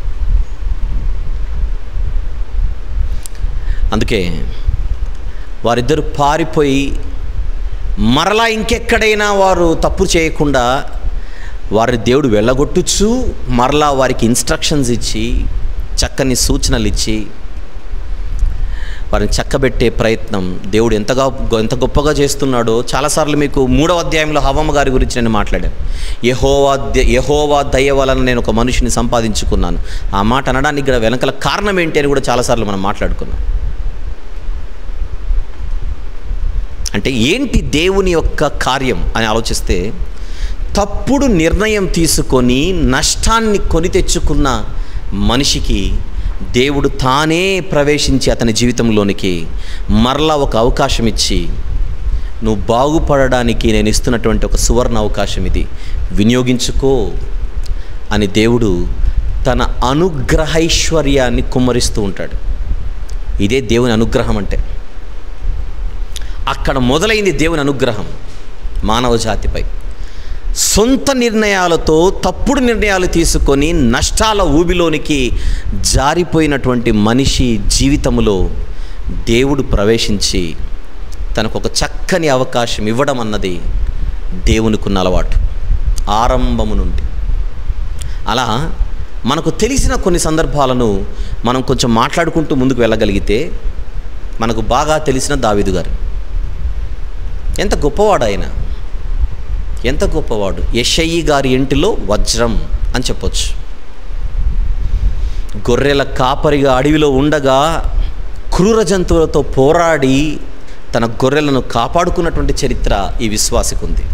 అందుకే వారిద్దరు పారిపోయి మరలా ఇంకెక్కడైనా వారు తప్పు చేయకుండా వారిని దేవుడు వెళ్ళగొట్టుచు మరలా వారికి ఇన్స్ట్రక్షన్స్ ఇచ్చి చక్కని సూచనలు ఇచ్చి వారిని చక్కబెట్టే ప్రయత్నం దేవుడు ఎంతగా ఎంత గొప్పగా చేస్తున్నాడో చాలాసార్లు మీకు మూడవ అధ్యాయంలో హవమ్మ గారి గురించి నేను మాట్లాడాను యహోవా ద- యహోవా దయ వలన నేను ఒక మనిషిని సంపాదించుకున్నాను ఆ మాట అనడానికి గల వెనకల కారణం ఏంటి అని కూడా చాలాసార్లు మనం మాట్లాడుకున్నాం అంటే ఏంటి దేవుని యొక్క కార్యం అని ఆలోచిస్తే తప్పుడు నిర్ణయం తీసుకొని నష్టాన్ని కొని తెచ్చుకున్న మనిషికి దేవుడు తానే ప్రవేశించి అతని జీవితంలోనికి మరలా ఒక అవకాశం ఇచ్చి నువ్వు బాగుపడడానికి నేను ఇస్తున్నటువంటి ఒక సువర్ణ అవకాశం ఇది వినియోగించుకో అని దేవుడు తన అనుగ్రహైశ్వర్యాన్ని కుమ్మరిస్తూ ఉంటాడు ఇదే దేవుని అనుగ్రహం అంటే అక్కడ మొదలైంది దేవుని అనుగ్రహం మానవ జాతిపై సొంత నిర్ణయాలతో తప్పుడు నిర్ణయాలు తీసుకొని నష్టాల ఊబిలోనికి జారిపోయినటువంటి మనిషి జీవితంలో దేవుడు ప్రవేశించి తనకు ఒక చక్కని అవకాశం ఇవ్వడం అన్నది దేవునికున్న అలవాటు ఆరంభము నుండి అలా మనకు తెలిసిన కొన్ని సందర్భాలను మనం కొంచెం మాట్లాడుకుంటూ ముందుకు వెళ్ళగలిగితే మనకు బాగా తెలిసిన దావిదు గారు ఎంత గొప్పవాడు ఆయన ఎంత గొప్పవాడు యషయ్యి గారి ఇంటిలో వజ్రం అని చెప్పొచ్చు గొర్రెల కాపరిగా అడవిలో ఉండగా క్రూర జంతువులతో పోరాడి తన గొర్రెలను కాపాడుకున్నటువంటి చరిత్ర ఈ విశ్వాసికి ఉంది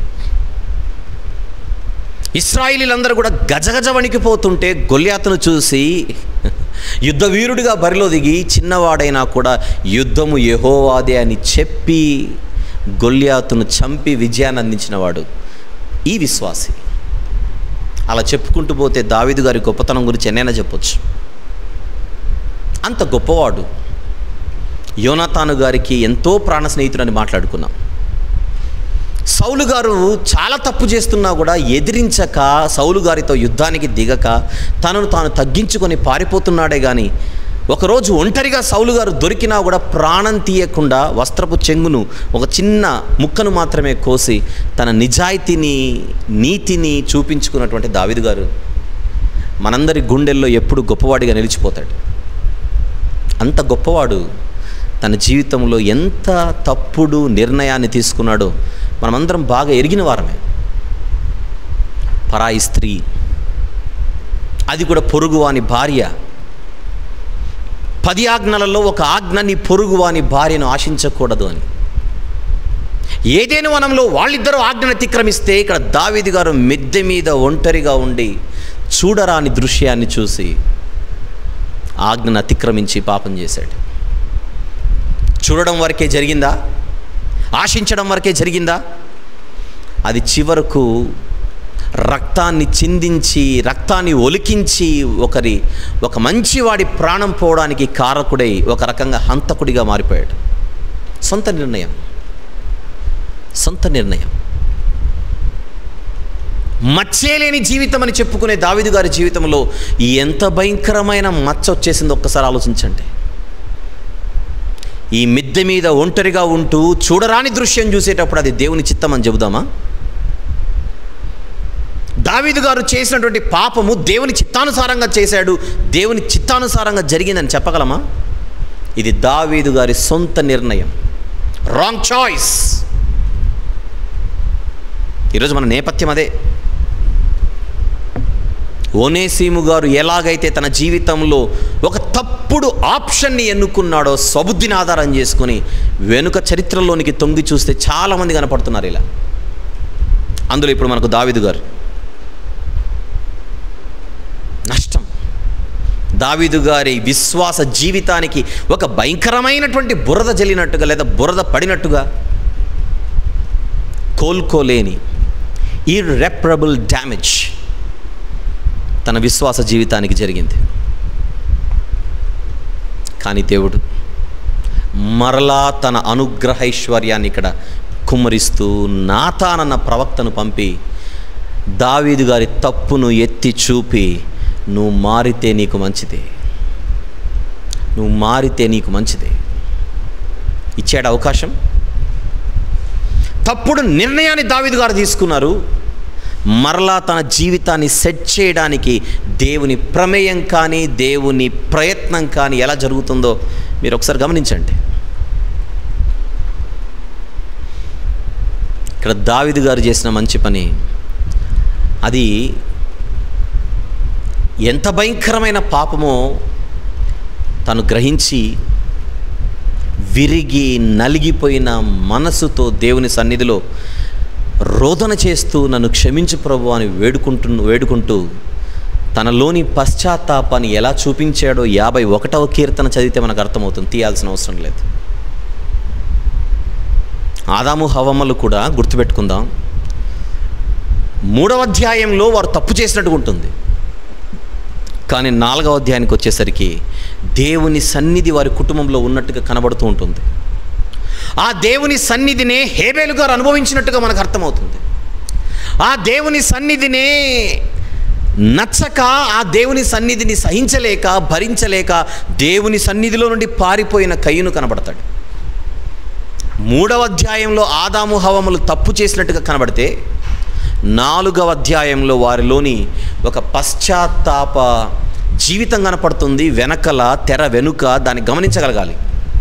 ఇస్రాయిలీలందరూ కూడా గజగజ వణికిపోతుంటే గొల్యాతను చూసి యుద్ధ వీరుడిగా బరిలో దిగి చిన్నవాడైనా కూడా యుద్ధము యెహోవాదే అని చెప్పి గొల్యాతును చంపి విజయాన్ని అందించినవాడు ఈ విశ్వాసి అలా చెప్పుకుంటూ పోతే దావిదు గారి గొప్పతనం గురించి ఎన్నైనా చెప్పొచ్చు అంత గొప్పవాడు యోనాతాను గారికి ఎంతో ప్రాణ స్నేహితుడని మాట్లాడుకున్నాం సౌలు గారు చాలా తప్పు చేస్తున్నా కూడా ఎదిరించక సౌలు గారితో యుద్ధానికి దిగక తనను తాను తగ్గించుకొని పారిపోతున్నాడే కానీ ఒకరోజు ఒంటరిగా సౌలు గారు దొరికినా కూడా ప్రాణం తీయకుండా వస్త్రపు చెంగును ఒక చిన్న ముక్కను మాత్రమే కోసి తన నిజాయితీని నీతిని చూపించుకున్నటువంటి దావిదు గారు మనందరి గుండెల్లో ఎప్పుడు గొప్పవాడిగా నిలిచిపోతాడు అంత గొప్పవాడు తన జీవితంలో ఎంత తప్పుడు నిర్ణయాన్ని తీసుకున్నాడో మనమందరం బాగా ఎరిగిన వారమే పరాయి స్త్రీ అది కూడా పొరుగువాని భార్య పది ఆజ్ఞలలో ఒక ఆజ్ఞ నీ పొరుగువాని భార్యను ఆశించకూడదు అని ఏదేను వనంలో వాళ్ళిద్దరూ ఆజ్ఞను అతిక్రమిస్తే ఇక్కడ దావీది గారు మిద్దె మీద ఒంటరిగా ఉండి చూడరాని దృశ్యాన్ని చూసి ఆజ్ఞను అతిక్రమించి పాపం చేశాడు చూడడం వరకే జరిగిందా ఆశించడం వరకే జరిగిందా అది చివరకు రక్తాన్ని చిందించి రక్తాన్ని ఒలికించి ఒకరి ఒక మంచివాడి ప్రాణం పోవడానికి కారకుడై ఒక రకంగా హంతకుడిగా మారిపోయాడు సొంత నిర్ణయం సొంత నిర్ణయం మచ్చేలేని జీవితం అని చెప్పుకునే దావిదు గారి జీవితంలో ఎంత భయంకరమైన మచ్చ వచ్చేసిందో ఒక్కసారి ఆలోచించండి ఈ మిద్దె మీద ఒంటరిగా ఉంటూ చూడరాని దృశ్యం చూసేటప్పుడు అది దేవుని చిత్తం అని చెబుదామా దావీదు గారు చేసినటువంటి పాపము దేవుని చిత్తానుసారంగా చేశాడు దేవుని చిత్తానుసారంగా జరిగిందని చెప్పగలమా ఇది దావీదు గారి సొంత నిర్ణయం రాంగ్ చాయిస్ ఈరోజు మన నేపథ్యం అదే ఓనేసీము గారు ఎలాగైతే తన జీవితంలో ఒక తప్పుడు ఆప్షన్ని ఎన్నుకున్నాడో స్వబుద్ధిని ఆధారం చేసుకొని వెనుక చరిత్రలోనికి తొంగి చూస్తే చాలామంది కనపడుతున్నారు ఇలా అందులో ఇప్పుడు మనకు దావిదు గారు నష్టం దావీదు గారి విశ్వాస జీవితానికి ఒక భయంకరమైనటువంటి బురద జల్లినట్టుగా లేదా బురద పడినట్టుగా కోలుకోలేని ఇర్రెపరబుల్ డ్యామేజ్ తన విశ్వాస జీవితానికి జరిగింది కానీ దేవుడు మరలా తన అనుగ్రహైశ్వర్యాన్ని ఇక్కడ కుమ్మరిస్తూ నాతానన్న ప్రవక్తను పంపి దావీదు గారి తప్పును ఎత్తి చూపి నువ్వు మారితే నీకు మంచిదే నువ్వు మారితే నీకు మంచిదే ఇచ్చాడు అవకాశం తప్పుడు నిర్ణయాన్ని దావీదు గారు తీసుకున్నారు మరలా తన జీవితాన్ని సెట్ చేయడానికి దేవుని ప్రమేయం కానీ దేవుని ప్రయత్నం కానీ ఎలా జరుగుతుందో మీరు ఒకసారి గమనించండి ఇక్కడ దావిదు గారు చేసిన మంచి పని అది ఎంత భయంకరమైన పాపమో తను గ్రహించి విరిగి నలిగిపోయిన మనసుతో దేవుని సన్నిధిలో రోదన చేస్తూ నన్ను క్షమించు ప్రభు అని వేడుకుంటూ వేడుకుంటూ తనలోని పశ్చాత్తాపాన్ని ఎలా చూపించాడో యాభై ఒకటవ కీర్తన చదివితే మనకు అర్థమవుతుంది తీయాల్సిన అవసరం లేదు ఆదాము హవమ్మలు కూడా గుర్తుపెట్టుకుందాం మూడవ అధ్యాయంలో వారు తప్పు చేసినట్టుగా ఉంటుంది కానీ నాలుగవ అధ్యాయానికి వచ్చేసరికి దేవుని సన్నిధి వారి కుటుంబంలో ఉన్నట్టుగా కనబడుతూ ఉంటుంది ఆ దేవుని సన్నిధినే హేబేలు గారు అనుభవించినట్టుగా మనకు అర్థమవుతుంది ఆ దేవుని సన్నిధినే నచ్చక ఆ దేవుని సన్నిధిని సహించలేక భరించలేక దేవుని సన్నిధిలో నుండి పారిపోయిన కయ్యను కనబడతాడు మూడవ అధ్యాయంలో ఆదాము హవములు తప్పు చేసినట్టుగా కనబడితే నాలుగవ అధ్యాయంలో వారిలోని ఒక పశ్చాత్తాప జీవితం కనపడుతుంది వెనకల తెర వెనుక దాన్ని గమనించగలగాలి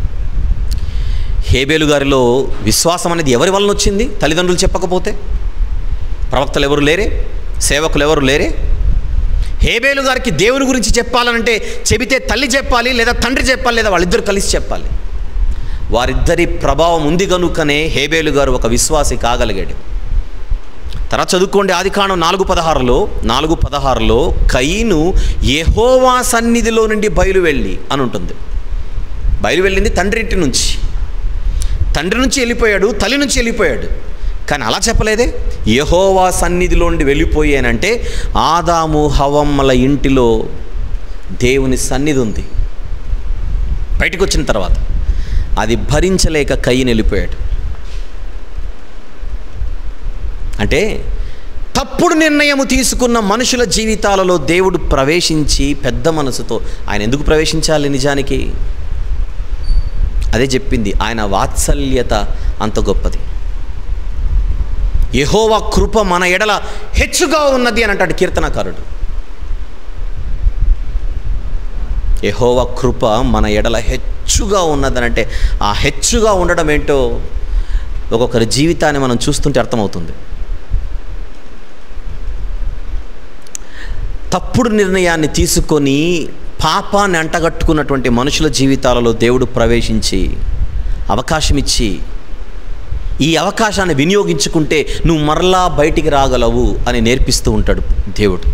హేబేలు గారిలో విశ్వాసం అనేది ఎవరి వలన వచ్చింది తల్లిదండ్రులు చెప్పకపోతే ప్రవక్తలు ఎవరు లేరే సేవకులు ఎవరు లేరే హేబేలు గారికి దేవుని గురించి చెప్పాలంటే చెబితే తల్లి చెప్పాలి లేదా తండ్రి చెప్పాలి లేదా వాళ్ళిద్దరు కలిసి చెప్పాలి వారిద్దరి ప్రభావం ఉంది కనుకనే హేబేలు గారు ఒక విశ్వాసి కాగలిగాడు తర్వాత చదువుకోండి ఆది కాండం నాలుగు పదహారులో నాలుగు పదహారులో కయ్యను యెహోవా సన్నిధిలో నుండి బయలు వెళ్ళి అని ఉంటుంది బయలు వెళ్ళింది తండ్రి ఇంటి నుంచి తండ్రి నుంచి వెళ్ళిపోయాడు తల్లి నుంచి వెళ్ళిపోయాడు కానీ అలా చెప్పలేదే యహోవా సన్నిధిలో నుండి వెళ్ళిపోయానంటే ఆదాము హవమ్మల ఇంటిలో దేవుని సన్నిధి ఉంది బయటకు వచ్చిన తర్వాత అది భరించలేక కయ్యని వెళ్ళిపోయాడు అంటే తప్పుడు నిర్ణయము తీసుకున్న మనుషుల జీవితాలలో దేవుడు ప్రవేశించి పెద్ద మనసుతో ఆయన ఎందుకు ప్రవేశించాలి నిజానికి అదే చెప్పింది ఆయన వాత్సల్యత అంత గొప్పది యెహోవా కృప మన ఎడల హెచ్చుగా ఉన్నది అని అంటాడు కీర్తనకారుడు యెహోవా కృప మన ఎడల హెచ్చుగా ఉన్నదనంటే ఆ హెచ్చుగా ఉండడం ఏంటో ఒక్కొక్కరి జీవితాన్ని మనం చూస్తుంటే అర్థమవుతుంది తప్పుడు నిర్ణయాన్ని తీసుకొని పాపాన్ని అంటగట్టుకున్నటువంటి మనుషుల జీవితాలలో దేవుడు ప్రవేశించి అవకాశం ఇచ్చి ఈ అవకాశాన్ని వినియోగించుకుంటే నువ్వు మరలా బయటికి రాగలవు అని నేర్పిస్తూ ఉంటాడు దేవుడు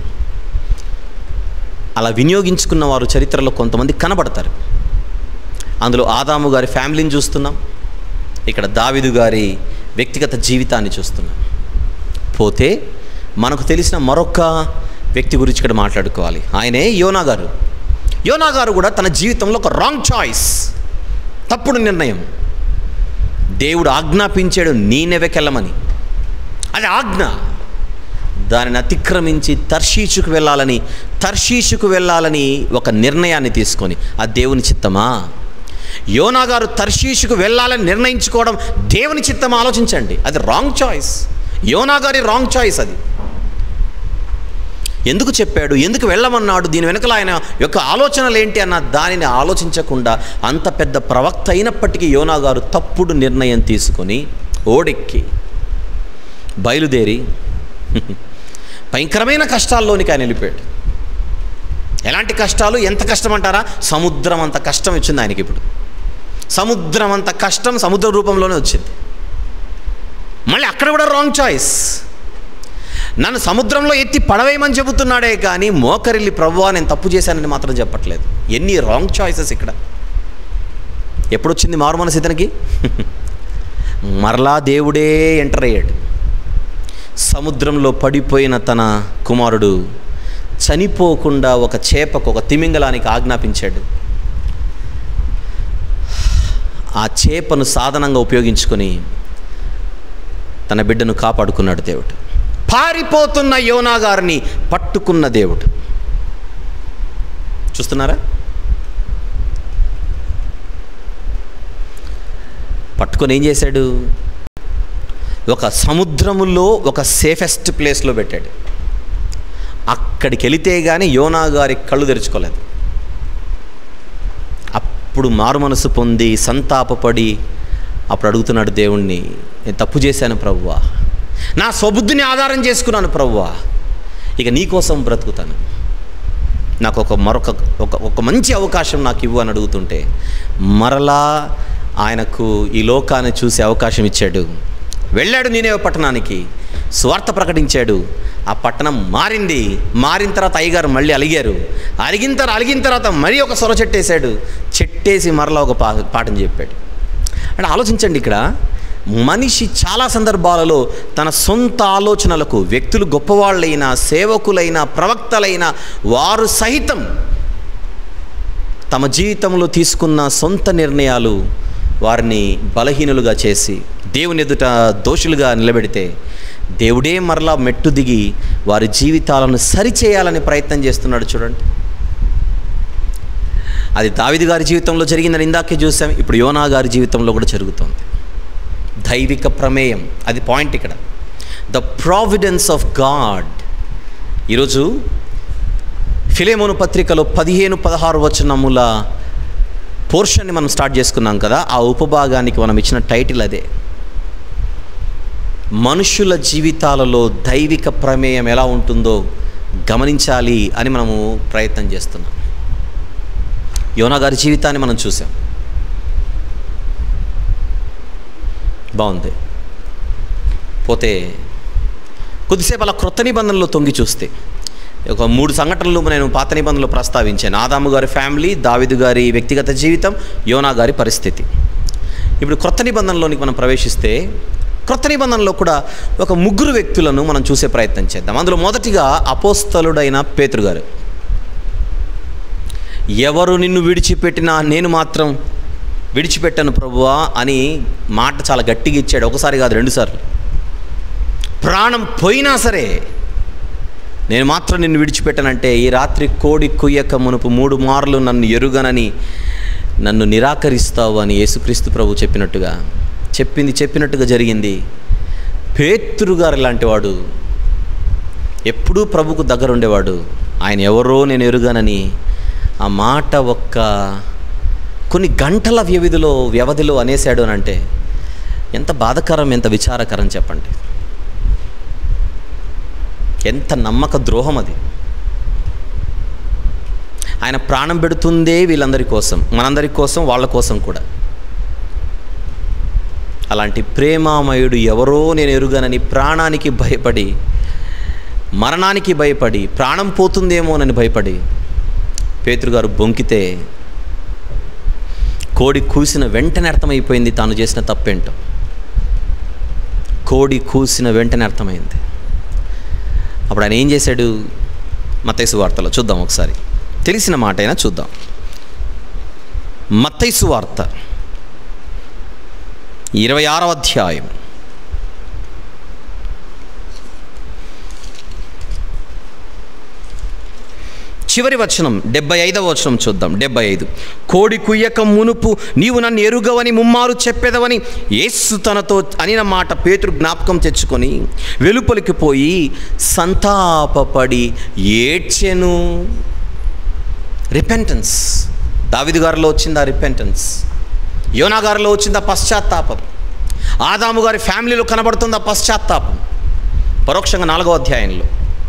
అలా వినియోగించుకున్న వారు చరిత్రలో కొంతమంది కనబడతారు అందులో ఆదాము గారి ఫ్యామిలీని చూస్తున్నాం ఇక్కడ దావిదు గారి వ్యక్తిగత జీవితాన్ని చూస్తున్నాం పోతే మనకు తెలిసిన మరొక వ్యక్తి గురించి ఇక్కడ మాట్లాడుకోవాలి ఆయనే యోనా గారు యోనా గారు కూడా తన జీవితంలో ఒక రాంగ్ చాయిస్ తప్పుడు నిర్ణయం దేవుడు ఆజ్ఞాపించాడు నీనెవెకెళ్ళమని అది ఆజ్ఞ దానిని అతిక్రమించి తర్షీషుకు వెళ్ళాలని తర్షీషుకు వెళ్ళాలని ఒక నిర్ణయాన్ని తీసుకొని ఆ దేవుని చిత్తమా యోనా గారు తర్షీషుకు వెళ్ళాలని నిర్ణయించుకోవడం దేవుని చిత్తమా ఆలోచించండి అది రాంగ్ చాయిస్ యోనా గారి రాంగ్ చాయిస్ అది ఎందుకు చెప్పాడు ఎందుకు వెళ్ళమన్నాడు దీని వెనకల ఆయన యొక్క ఆలోచనలు ఏంటి అన్న దానిని ఆలోచించకుండా అంత పెద్ద ప్రవక్త అయినప్పటికీ యోనా గారు తప్పుడు నిర్ణయం తీసుకొని ఓడెక్కి బయలుదేరి భయంకరమైన కష్టాల్లోనికి ఆయన వెళ్ళిపోయాడు ఎలాంటి కష్టాలు ఎంత కష్టం అంటారా సముద్రం అంత కష్టం వచ్చింది ఆయనకి ఇప్పుడు సముద్రం అంత కష్టం సముద్ర రూపంలోనే వచ్చింది మళ్ళీ అక్కడ కూడా రాంగ్ చాయిస్ నన్ను సముద్రంలో ఎత్తి పడవేయమని చెబుతున్నాడే కానీ మోకరిల్లి ప్రభువా నేను తప్పు చేశానని మాత్రం చెప్పట్లేదు ఎన్ని రాంగ్ చాయిసెస్ ఇక్కడ ఎప్పుడు వచ్చింది మారు మనసు ఇతనికి మరలా దేవుడే ఎంటర్ అయ్యాడు సముద్రంలో పడిపోయిన తన కుమారుడు చనిపోకుండా ఒక చేపకు ఒక తిమింగలానికి ఆజ్ఞాపించాడు ఆ చేపను సాధనంగా ఉపయోగించుకొని తన బిడ్డను కాపాడుకున్నాడు దేవుడు పారిపోతున్న యోనా గారిని పట్టుకున్న దేవుడు చూస్తున్నారా పట్టుకొని ఏం చేశాడు ఒక సముద్రములో ఒక సేఫెస్ట్ ప్లేస్లో పెట్టాడు అక్కడికి వెళితే కానీ యోనా గారి కళ్ళు తెరుచుకోలేదు అప్పుడు మారు మనసు పొంది సంతాపపడి అప్పుడు అడుగుతున్నాడు దేవుణ్ణి నేను తప్పు చేశాను ప్రభువా నా స్వబుద్ధిని ఆధారం చేసుకున్నాను ప్రభువా ఇక నీకోసం బ్రతుకుతాను నాకు ఒక మరొక ఒక ఒక మంచి అవకాశం నాకు ఇవ్వు అని అడుగుతుంటే మరలా ఆయనకు ఈ లోకాన్ని చూసే అవకాశం ఇచ్చాడు వెళ్ళాడు నేనే పట్టణానికి స్వార్థ ప్రకటించాడు ఆ పట్టణం మారింది మారిన తర్వాత అయ్యగారు మళ్ళీ అలిగారు అలిగిన తర్వాత అలిగిన తర్వాత మరీ ఒక సొర చెట్టేశాడు చెట్టేసి మరలా ఒక పా పాఠం చెప్పాడు అంటే ఆలోచించండి ఇక్కడ మనిషి చాలా సందర్భాలలో తన సొంత ఆలోచనలకు వ్యక్తులు గొప్పవాళ్ళైనా సేవకులైన ప్రవక్తలైన వారు సహితం తమ జీవితంలో తీసుకున్న సొంత నిర్ణయాలు వారిని బలహీనులుగా చేసి దేవుని ఎదుట దోషులుగా నిలబెడితే దేవుడే మరలా మెట్టు దిగి వారి జీవితాలను సరిచేయాలని ప్రయత్నం చేస్తున్నాడు చూడండి అది దావిది గారి జీవితంలో జరిగిందని ఇందాకే చూసాం ఇప్పుడు యోనా గారి జీవితంలో కూడా జరుగుతుంది దైవిక ప్రమేయం అది పాయింట్ ఇక్కడ ద ప్రావిడెన్స్ ఆఫ్ గాడ్ ఈరోజు ఫిలేమోను పత్రికలో పదిహేను పదహారు వచనముల పోర్షన్ని మనం స్టార్ట్ చేసుకున్నాం కదా ఆ ఉపభాగానికి మనం ఇచ్చిన టైటిల్ అదే మనుషుల జీవితాలలో దైవిక ప్రమేయం ఎలా ఉంటుందో గమనించాలి అని మనము ప్రయత్నం చేస్తున్నాం యోనా గారి జీవితాన్ని మనం చూసాం బాగుంది పోతే కొద్దిసేపు అలా క్రొత్త నిబంధనలో తొంగి చూస్తే ఒక మూడు సంఘటనలు నేను పాత నిబంధనలు ప్రస్తావించాను ఆదాము గారి ఫ్యామిలీ దావిదు గారి వ్యక్తిగత జీవితం యోనా గారి పరిస్థితి ఇప్పుడు క్రొత్త నిబంధనలోనికి మనం ప్రవేశిస్తే క్రొత్త నిబంధనలో కూడా ఒక ముగ్గురు వ్యక్తులను మనం చూసే ప్రయత్నం చేద్దాం అందులో మొదటిగా అపోస్తలుడైన పేతురు గారు ఎవరు నిన్ను విడిచిపెట్టినా నేను మాత్రం విడిచిపెట్టాను ప్రభువా అని మాట చాలా గట్టిగా ఇచ్చాడు ఒకసారి కాదు రెండుసార్లు ప్రాణం పోయినా సరే నేను మాత్రం నిన్ను విడిచిపెట్టానంటే ఈ రాత్రి కోడి కుయ్యక మునుపు మూడు మార్లు నన్ను ఎరుగనని నన్ను నిరాకరిస్తావు అని యేసుక్రీస్తు ప్రభు చెప్పినట్టుగా చెప్పింది చెప్పినట్టుగా జరిగింది పేతురు గారు లాంటి వాడు ఎప్పుడూ ప్రభుకు దగ్గర ఉండేవాడు ఆయన ఎవరో నేను ఎరుగానని ఆ మాట ఒక్క కొన్ని గంటల వ్యవధిలో వ్యవధిలో అనేసాడు అని అంటే ఎంత బాధకరం ఎంత విచారకరం చెప్పండి ఎంత నమ్మక ద్రోహం అది ఆయన ప్రాణం పెడుతుందే వీళ్ళందరి కోసం మనందరి కోసం వాళ్ళ కోసం కూడా అలాంటి ప్రేమామయుడు ఎవరో నేను ఎరుగనని ప్రాణానికి భయపడి మరణానికి భయపడి ప్రాణం పోతుందేమోనని భయపడి పేతురుగారు బొంకితే కోడి కూసిన వెంటనే అర్థమైపోయింది తాను చేసిన తప్పేంటో కోడి కూసిన వెంటనే అర్థమైంది అప్పుడు ఆయన ఏం చేశాడు మత్తైసు వార్తలో చూద్దాం ఒకసారి తెలిసిన మాట అయినా చూద్దాం మత్తైసు వార్త ఇరవై ఆరవ అధ్యాయం చివరి వచనం డెబ్బై ఐదవ వచనం చూద్దాం డెబ్బై ఐదు కోడి కుయ్యక మునుపు నీవు నన్ను ఎరుగవని ముమ్మారు చెప్పేదవని యేసు తనతో అనిన మాట పేతురు జ్ఞాపకం తెచ్చుకొని వెలుపలికి పోయి సంతాపపడి ఏడ్చెను రిపెంటెన్స్ దావిది గారిలో వచ్చింది ఆ రిపెంటెన్స్ యోనా గారిలో వచ్చింది ఆ పశ్చాత్తాపం ఆదాము గారి ఫ్యామిలీలో కనబడుతుంది ఆ పశ్చాత్తాపం పరోక్షంగా నాలుగో అధ్యాయంలో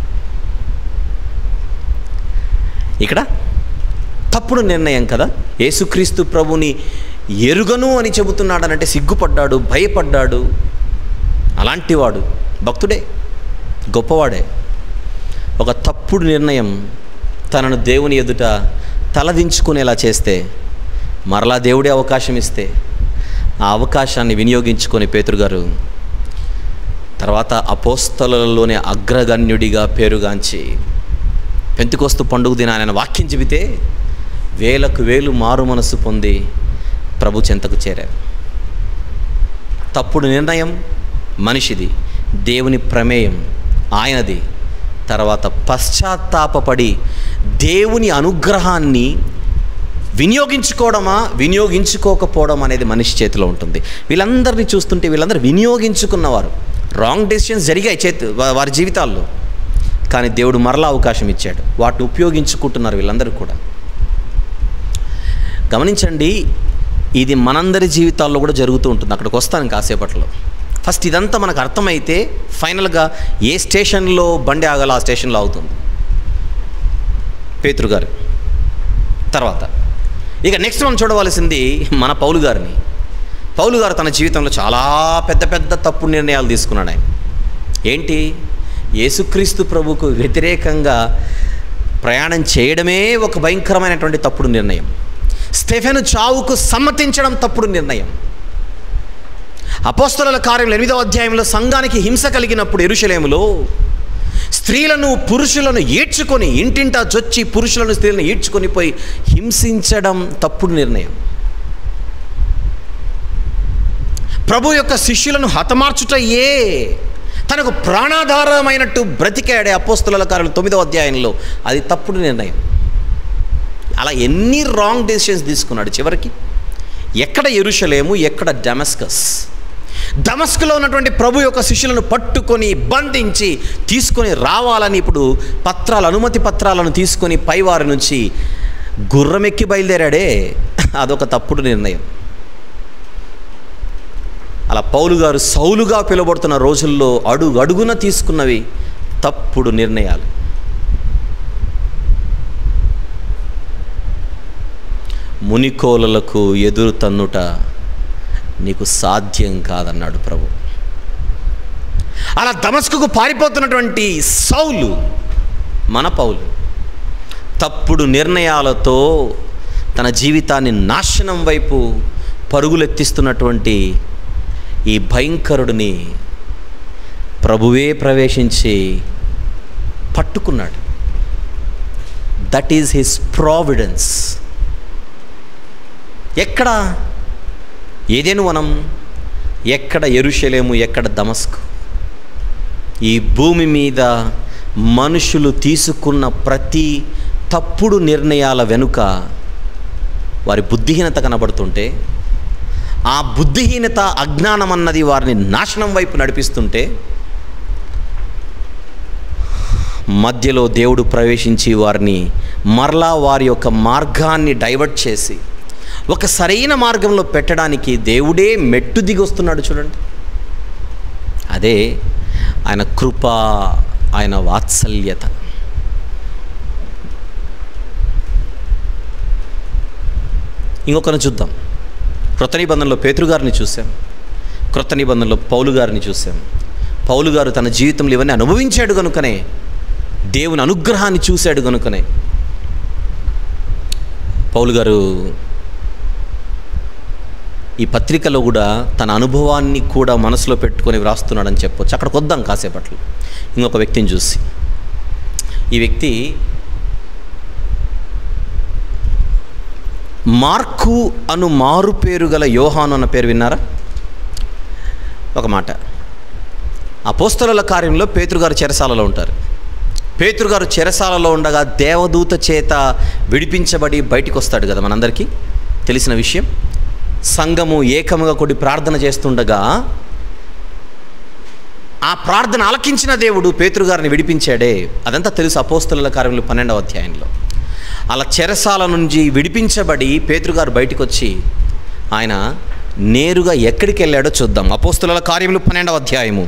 ఇక్కడ తప్పుడు నిర్ణయం కదా యేసుక్రీస్తు ప్రభుని ఎరుగను అని చెబుతున్నాడనంటే సిగ్గుపడ్డాడు భయపడ్డాడు అలాంటివాడు భక్తుడే గొప్పవాడే ఒక తప్పుడు నిర్ణయం తనను దేవుని ఎదుట తలదించుకునేలా చేస్తే మరలా దేవుడే అవకాశం ఇస్తే ఆ అవకాశాన్ని వినియోగించుకొని పేతురుగారు తర్వాత అపోస్తలలోనే అగ్రగణ్యుడిగా పేరుగాంచి పెంతుకొస్తు పండుగ దిన ఆయన వాక్యం చెబితే వేలకు వేలు మారు మనసు పొంది ప్రభు చెంతకు చేరారు తప్పుడు నిర్ణయం మనిషిది దేవుని ప్రమేయం ఆయనది తర్వాత పశ్చాత్తాపపడి దేవుని అనుగ్రహాన్ని వినియోగించుకోవడమా వినియోగించుకోకపోవడం అనేది మనిషి చేతిలో ఉంటుంది వీళ్ళందరినీ చూస్తుంటే వీళ్ళందరూ వినియోగించుకున్నవారు రాంగ్ డెసిషన్స్ జరిగాయి చేతి వా- వారి జీవితాల్లో కానీ దేవుడు మరలా అవకాశం ఇచ్చాడు వాటిని ఉపయోగించుకుంటున్నారు వీళ్ళందరూ కూడా గమనించండి ఇది మనందరి జీవితాల్లో కూడా జరుగుతూ ఉంటుంది అక్కడికి వస్తాను కాసేపట్లో ఫస్ట్ ఇదంతా మనకు అర్థమైతే ఫైనల్గా ఏ స్టేషన్లో బండి ఆగాలో ఆ స్టేషన్లో అవుతుంది పేతురు గారు తర్వాత ఇక నెక్స్ట్ మనం చూడవలసింది మన పౌలు గారిని పౌలు గారు తన జీవితంలో చాలా పెద్ద పెద్ద తప్పుడు నిర్ణయాలు తీసుకున్నాడు ఆయన ఏంటి యేసుక్రీస్తు ప్రభుకు వ్యతిరేకంగా ప్రయాణం చేయడమే ఒక భయంకరమైనటువంటి తప్పుడు నిర్ణయం స్టెఫెను చావుకు సమ్మతించడం తప్పుడు నిర్ణయం అపోస్తల కార్యంలో ఎనిమిదవ అధ్యాయంలో సంఘానికి హింస కలిగినప్పుడు ఎరుషలేములో స్త్రీలను పురుషులను ఈడ్చుకొని ఇంటింటా చొచ్చి పురుషులను స్త్రీలను ఈడ్చుకొని పోయి హింసించడం తప్పుడు నిర్ణయం ప్రభు యొక్క శిష్యులను హతమార్చుటయే తనకు ప్రాణాధారమైనట్టు బ్రతికాడే అపోస్తుల కార్యాలు తొమ్మిదవ అధ్యాయంలో అది తప్పుడు నిర్ణయం అలా ఎన్ని రాంగ్ డెసిషన్స్ తీసుకున్నాడు చివరికి ఎక్కడ ఎరుషలేము ఎక్కడ డెమస్కస్ దమస్కులో ఉన్నటువంటి ప్రభు యొక్క శిష్యులను పట్టుకొని బంధించి తీసుకొని రావాలని ఇప్పుడు పత్రాలు అనుమతి పత్రాలను తీసుకొని పైవారి నుంచి గుర్రమెక్కి బయలుదేరాడే అదొక తప్పుడు నిర్ణయం అలా పౌలు గారు సౌలుగా పిలువబడుతున్న రోజుల్లో అడుగు అడుగున తీసుకున్నవి తప్పుడు నిర్ణయాలు మునికోలలకు ఎదురు తన్నుట నీకు సాధ్యం కాదన్నాడు ప్రభు అలా దమస్కుకు పారిపోతున్నటువంటి సౌలు మన పౌలు తప్పుడు నిర్ణయాలతో తన జీవితాన్ని నాశనం వైపు పరుగులెత్తిస్తున్నటువంటి ఈ భయంకరుడిని ప్రభువే ప్రవేశించి పట్టుకున్నాడు దట్ ఈజ్ హిస్ ప్రావిడెన్స్ ఎక్కడ ఏదేను వనం ఎక్కడ ఎరుషలేము ఎక్కడ దమస్కు ఈ భూమి మీద మనుషులు తీసుకున్న ప్రతి తప్పుడు నిర్ణయాల వెనుక వారి బుద్ధిహీనత కనబడుతుంటే ఆ బుద్ధిహీనత అజ్ఞానం అన్నది వారిని నాశనం వైపు నడిపిస్తుంటే మధ్యలో దేవుడు ప్రవేశించి వారిని మరలా వారి యొక్క మార్గాన్ని డైవర్ట్ చేసి ఒక సరైన మార్గంలో పెట్టడానికి దేవుడే మెట్టు దిగి వస్తున్నాడు చూడండి అదే ఆయన కృప ఆయన వాత్సల్యత ఇంకొకరిని చూద్దాం క్రొత్త నిబంధనలో పేతృగారిని చూసాం క్రొత్త నిబంధనలో పౌలు గారిని చూసాం పౌలు గారు తన జీవితంలో ఇవన్నీ అనుభవించాడు కనుకనే దేవుని అనుగ్రహాన్ని చూశాడు కనుకనే పౌలు గారు ఈ పత్రికలో కూడా తన అనుభవాన్ని కూడా మనసులో పెట్టుకొని వ్రాస్తున్నాడని చెప్పొచ్చు అక్కడికి వద్దాం కాసేపట్లో ఇంకొక వ్యక్తిని చూసి ఈ వ్యక్తి మార్కు అను మారు పేరు గల యోహాను అన్న పేరు విన్నారా ఒక మాట అపోస్తల కార్యంలో పేతృగారు చెరసాలలో ఉంటారు పేతృగారు చెరసాలలో ఉండగా దేవదూత చేత విడిపించబడి బయటికి వస్తాడు కదా మనందరికీ తెలిసిన విషయం సంఘము ఏకముగా కొడి ప్రార్థన చేస్తుండగా ఆ ప్రార్థన ఆలకించిన దేవుడు పేతృగారిని విడిపించాడే అదంతా తెలుసు అపోస్తల కార్యంలో పన్నెండవ అధ్యాయంలో అలా చెరసాల నుంచి విడిపించబడి పేతృగారు బయటకు వచ్చి ఆయన నేరుగా ఎక్కడికి వెళ్ళాడో చూద్దాం అపోస్తుల కార్యములు పన్నెండవ అధ్యాయము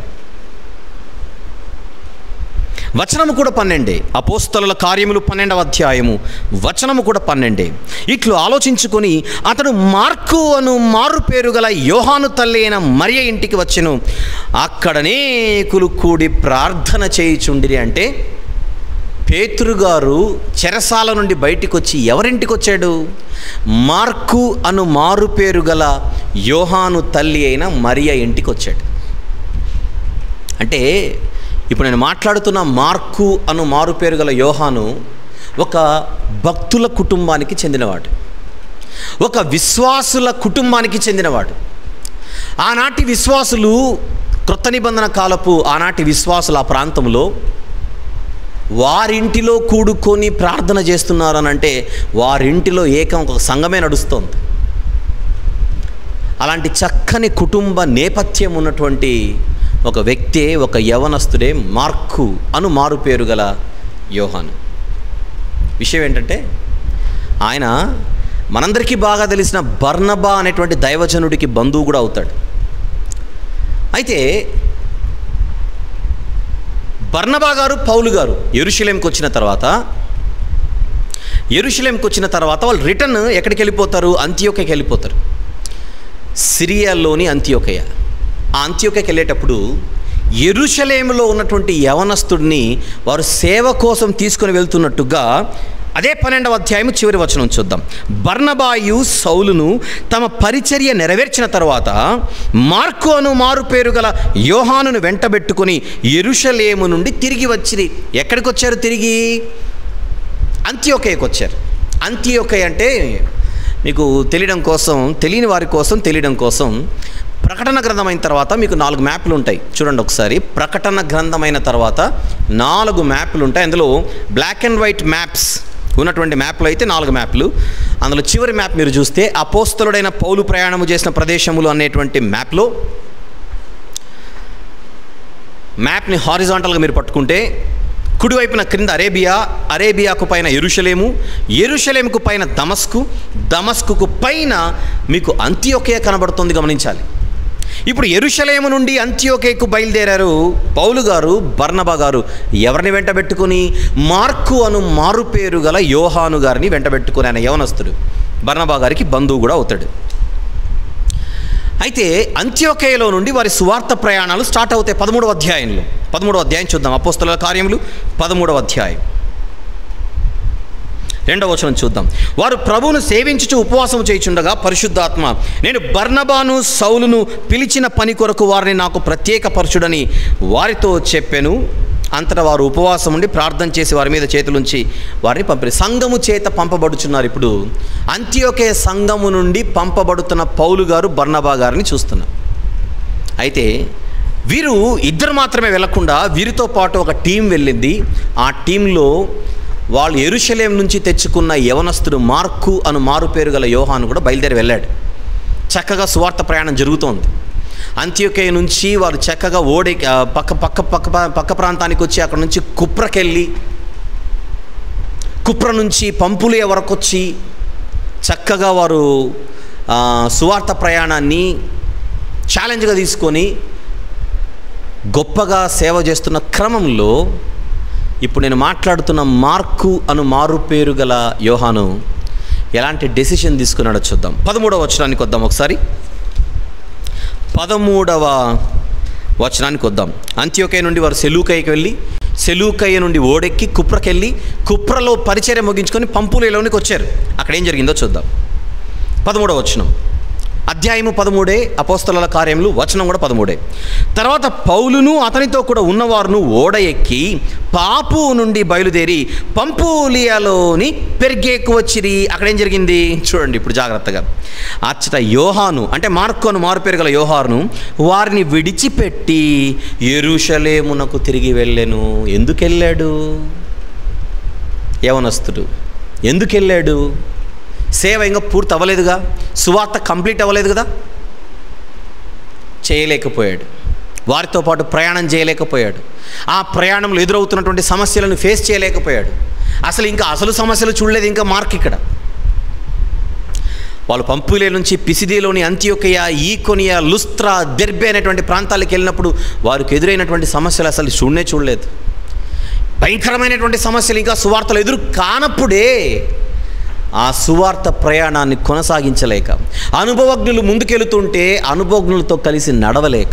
వచనము కూడా పన్నెండే అపోస్తల కార్యములు పన్నెండవ అధ్యాయము వచనము కూడా పన్నెండే ఇట్లు ఆలోచించుకొని అతడు మార్కు అను మారు పేరు గల యోహాను తల్లి అయిన మరియ ఇంటికి వచ్చెను అక్కడనేకులు కూడి ప్రార్థన చేయుచుండిరి అంటే పేతురుగారు చెరసాల నుండి బయటికి వచ్చి ఎవరింటికి వచ్చాడు మార్కు అను మారు పేరు గల యోహాను తల్లి అయిన మరియ ఇంటికి వచ్చాడు అంటే ఇప్పుడు నేను మాట్లాడుతున్న మార్కు అను మారు పేరు గల యోహాను ఒక భక్తుల కుటుంబానికి చెందినవాడు ఒక విశ్వాసుల కుటుంబానికి చెందినవాడు ఆనాటి విశ్వాసులు క్రొత్త నిబంధన కాలపు ఆనాటి విశ్వాసులు ఆ ప్రాంతంలో వారింటిలో కూడుకొని ప్రార్థన చేస్తున్నారు అని అంటే వారింటిలో ఏకం ఒక సంఘమే నడుస్తోంది అలాంటి చక్కని కుటుంబ నేపథ్యం ఉన్నటువంటి ఒక వ్యక్తే ఒక యవనస్తుడే మార్కు అను మారు పేరు గల యోహాను విషయం ఏంటంటే ఆయన మనందరికీ బాగా తెలిసిన బర్నబా అనేటువంటి దైవజనుడికి బంధువు కూడా అవుతాడు అయితే బర్నబా గారు పౌలు గారు ఎరుషలేంకి వచ్చిన తర్వాత ఎరుషలేంకి వచ్చిన తర్వాత వాళ్ళు రిటర్న్ ఎక్కడికి వెళ్ళిపోతారు అంత్యోకకి వెళ్ళిపోతారు సిరియాలోని అంత్యోకయ ఆ అంత్యోకకి వెళ్ళేటప్పుడు ఎరుషలేములో ఉన్నటువంటి యవనస్తుడిని వారు సేవ కోసం తీసుకుని వెళ్తున్నట్టుగా అదే పన్నెండవ అధ్యాయం చివరి వచనం చూద్దాం బర్నబాయు సౌలును తమ పరిచర్య నెరవేర్చిన తర్వాత మార్కు అను మారు పేరు గల యోహానును వెంటబెట్టుకుని ఎరుషలేము నుండి తిరిగి వచ్చిరి ఎక్కడికి వచ్చారు తిరిగి అంత్యోకయకు వచ్చారు అంత్యోకయ అంటే మీకు తెలియడం కోసం తెలియని వారి కోసం తెలియడం కోసం ప్రకటన గ్రంథం అయిన తర్వాత మీకు నాలుగు మ్యాప్లు ఉంటాయి చూడండి ఒకసారి ప్రకటన గ్రంథం అయిన తర్వాత నాలుగు మ్యాప్లు ఉంటాయి అందులో బ్లాక్ అండ్ వైట్ మ్యాప్స్ ఉన్నటువంటి మ్యాప్లు అయితే నాలుగు మ్యాప్లు అందులో చివరి మ్యాప్ మీరు చూస్తే అపోస్తలుడైన పౌలు ప్రయాణము చేసిన ప్రదేశములు అనేటువంటి మ్యాప్లో మ్యాప్ని హారిజాంటల్గా మీరు పట్టుకుంటే కుడివైపున క్రింద అరేబియా అరేబియాకు పైన ఎరుషలేము ఎరుషలేముకు పైన దమస్కు దమస్కుకు పైన మీకు అంత్యోకే కనబడుతుంది గమనించాలి ఇప్పుడు ఎరుషలేము నుండి అంత్యోకేకు బయలుదేరారు పౌలు గారు బర్నబా గారు ఎవరిని వెంటబెట్టుకుని మార్కు అను మారు పేరు గల యోహాను గారిని వెంటబెట్టుకుని ఆయన యవనస్తుడు బర్నబా గారికి బంధువు కూడా అవుతాడు అయితే అంత్యోకేయలో నుండి వారి సువార్త ప్రయాణాలు స్టార్ట్ అవుతాయి పదమూడవ అధ్యాయంలో పదమూడవ అధ్యాయం చూద్దాం అపోస్తల కార్యములు పదమూడవ అధ్యాయం రెండవ వచనం చూద్దాం వారు ప్రభువును సేవించుచు ఉపవాసం చేయుచుండగా పరిశుద్ధాత్మ నేను బర్నబాను సౌలును పిలిచిన పని కొరకు వారిని నాకు ప్రత్యేక పరచుడని వారితో చెప్పాను అంతటా వారు ఉపవాసం ఉండి ప్రార్థన చేసి వారి మీద చేతులుంచి వారిని పంపిణీ సంఘము చేత పంపబడుచున్నారు ఇప్పుడు అంత్యోకే సంఘము నుండి పంపబడుతున్న పౌలు గారు బర్నబా గారిని చూస్తున్నాం అయితే వీరు ఇద్దరు మాత్రమే వెళ్లకుండా వీరితో పాటు ఒక టీం వెళ్ళింది ఆ టీంలో వాళ్ళు ఎరుషలేం నుంచి తెచ్చుకున్న యవనస్తుడు మార్కు అను మారు పేరు గల యోహాను కూడా బయలుదేరి వెళ్ళాడు చక్కగా సువార్త ప్రయాణం జరుగుతోంది అంత్యోకేయ నుంచి వారు చక్కగా ఓడి ఆ, పక్క పక్క పక్క పక్క ప్రాంతానికి వచ్చి అక్కడ నుంచి కుప్రకెళ్ళి కుప్ర నుంచి పంపులే వరకు వచ్చి చక్కగా వారు ఆ, సువార్త ప్రయాణాన్ని ఛాలెంజ్గా తీసుకొని గొప్పగా సేవ చేస్తున్న క్రమంలో ఇప్పుడు నేను మాట్లాడుతున్న మార్కు అను మారు పేరు గల యోహాను ఎలాంటి డెసిషన్ తీసుకున్నాడో చూద్దాం పదమూడవ వచనానికి వద్దాం ఒకసారి పదమూడవ వచనానికి వద్దాం అంత్యోకయ నుండి వారు సెలూకయ్యకి వెళ్ళి సెలూకయ్య నుండి ఓడెక్కి కుప్రకెళ్ళి కుప్రలో పరిచర్య ముగించుకొని పంపులేలోనికి వచ్చారు అక్కడ ఏం జరిగిందో చూద్దాం పదమూడవ వచనం అధ్యాయము పదమూడే అపోస్తల కార్యములు వచనం కూడా పదమూడే తర్వాత పౌలును అతనితో కూడా ఉన్నవారును ఓడ ఎక్కి పాపు నుండి బయలుదేరి పంపూలియాలోని పెరిగేకు వచ్చిరి అక్కడ ఏం జరిగింది చూడండి ఇప్పుడు జాగ్రత్తగా అచ్చట యోహాను అంటే మార్కోను మారు పేరు గల యోహాను వారిని విడిచిపెట్టి ఎరుషలేమునకు తిరిగి వెళ్ళాను ఎందుకు వెళ్ళాడు యవనస్తుడు ఎందుకు వెళ్ళాడు సేవ ఇంకా పూర్తి అవ్వలేదుగా సువార్త కంప్లీట్ అవ్వలేదు కదా చేయలేకపోయాడు వారితో పాటు ప్రయాణం చేయలేకపోయాడు ఆ ప్రయాణంలో ఎదురవుతున్నటువంటి సమస్యలను ఫేస్ చేయలేకపోయాడు అసలు ఇంకా అసలు సమస్యలు చూడలేదు ఇంకా మార్క్ ఇక్కడ వాళ్ళు పంపులే నుంచి పిసిదిలోని అంత్యోకయ ఈకొనియా లుస్త్రా దెర్బే అనేటువంటి ప్రాంతాలకు వెళ్ళినప్పుడు వారికి ఎదురైనటువంటి సమస్యలు అసలు చూడనే చూడలేదు భయంకరమైనటువంటి సమస్యలు ఇంకా సువార్తలు ఎదురు కానప్పుడే ఆ సువార్త ప్రయాణాన్ని కొనసాగించలేక అనుభవజ్ఞులు ముందుకెళ్తుంటే అనుభవజ్ఞులతో కలిసి నడవలేక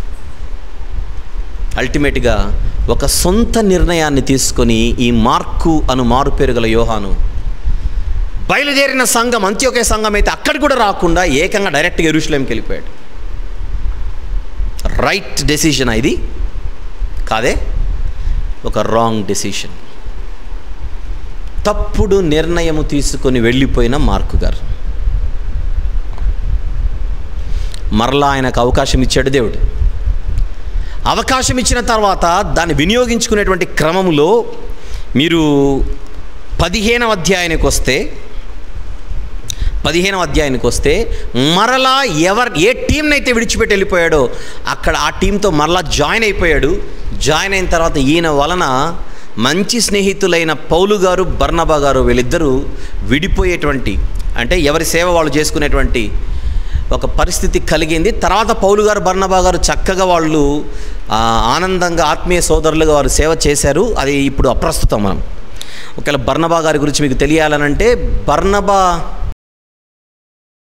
అల్టిమేట్గా ఒక సొంత నిర్ణయాన్ని తీసుకొని ఈ మార్కు అను మారు పేరు గల యోహాను బయలుదేరిన సంఘం అంత్యోకే సంఘం అయితే అక్కడికి కూడా రాకుండా ఏకంగా డైరెక్ట్గా ఎరుషులేంకి వెళ్ళిపోయాడు రైట్ డెసిషన్ ఇది కాదే ఒక రాంగ్ డెసిషన్ తప్పుడు నిర్ణయము తీసుకొని వెళ్ళిపోయిన మార్కు గారు మరలా ఆయనకు అవకాశం ఇచ్చాడు దేవుడు అవకాశం ఇచ్చిన తర్వాత దాన్ని వినియోగించుకునేటువంటి క్రమంలో మీరు పదిహేనవ అధ్యాయానికి వస్తే పదిహేనవ అధ్యాయానికి వస్తే మరలా ఎవరు ఏ టీంని అయితే విడిచిపెట్టి వెళ్ళిపోయాడో అక్కడ ఆ టీంతో మరలా జాయిన్ అయిపోయాడు జాయిన్ అయిన తర్వాత ఈయన వలన మంచి స్నేహితులైన పౌలు గారు బర్నబా గారు వీళ్ళిద్దరూ విడిపోయేటువంటి అంటే ఎవరి సేవ వాళ్ళు చేసుకునేటువంటి ఒక పరిస్థితి కలిగింది తర్వాత పౌలు గారు బర్నబా గారు చక్కగా వాళ్ళు ఆ, ఆనందంగా ఆత్మీయ సోదరులుగా వారు సేవ చేశారు అది ఇప్పుడు అప్రస్తుతం మనం ఒకవేళ బర్నబా గారి గురించి మీకు తెలియాలనంటే బర్నబా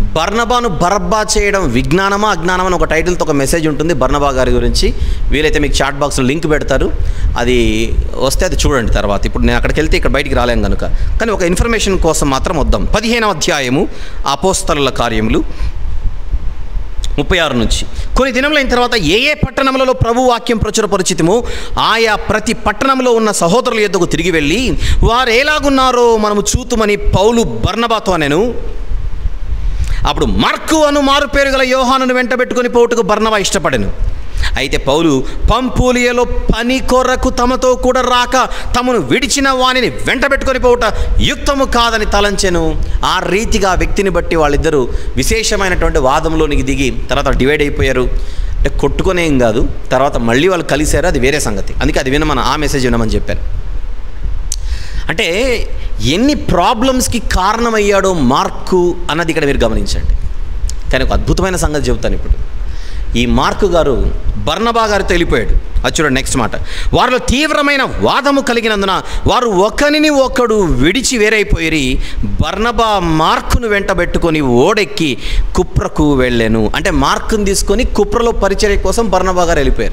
బర్నబాను బరబ్బా చేయడం విజ్ఞానమా అజ్ఞానమా అని ఒక టైటిల్తో ఒక మెసేజ్ ఉంటుంది బర్నబా గారి గురించి వీలైతే మీకు చాట్ బాక్స్లో లింక్ పెడతారు అది వస్తే అది చూడండి తర్వాత ఇప్పుడు నేను అక్కడికి వెళ్తే ఇక్కడ బయటికి రాలేం కనుక కానీ ఒక ఇన్ఫర్మేషన్ కోసం మాత్రం వద్దాం పదిహేనవ అధ్యాయము అపోస్తల కార్యములు ముప్పై ఆరు నుంచి కొన్ని దినములైన తర్వాత ఏ ఏ పట్టణములలో ప్రభు వాక్యం ప్రచురపరిచితమో ఆయా ప్రతి పట్టణంలో ఉన్న సహోదరుల యొద్దకు తిరిగి వెళ్ళి వారు ఎలాగున్నారో మనము చూతుమని పౌలు బర్నబాతో నేను అప్పుడు మార్కు అను మారు పేరు గల యోహానును వెంటబెట్టుకుని పోటుకు బర్నబా ఇష్టపడెను అయితే పౌలు పంపూలియలో పని కొరకు తమతో కూడా రాక తమను విడిచిన వానిని వెంటబెట్టుకొని పోవుట యుక్తము కాదని తలంచెను ఆ రీతిగా ఆ వ్యక్తిని బట్టి వాళ్ళిద్దరూ విశేషమైనటువంటి వాదంలోనికి దిగి తర్వాత డివైడ్ అయిపోయారు అంటే కొట్టుకొనేం కాదు తర్వాత మళ్ళీ వాళ్ళు కలిశారు అది వేరే సంగతి అందుకే అది వినమని ఆ మెసేజ్ వినమని చెప్పాను అంటే ఎన్ని ప్రాబ్లమ్స్కి కారణమయ్యాడో మార్కు అన్నది ఇక్కడ మీరు గమనించండి కానీ ఒక అద్భుతమైన సంగతి చెబుతాను ఇప్పుడు ఈ మార్కు గారు బర్నబా గారితో వెళ్ళిపోయాడు అది చూడండి నెక్స్ట్ మాట వారిలో తీవ్రమైన వాదము కలిగినందున వారు ఒకరిని ఒకడు విడిచి వేరైపోయి బర్నబా మార్కును వెంటబెట్టుకొని ఓడెక్కి కుప్రకు వెళ్ళాను అంటే మార్కును తీసుకొని కుప్రలో పరిచర్య కోసం బర్నబా గారు వెళ్ళిపోయారు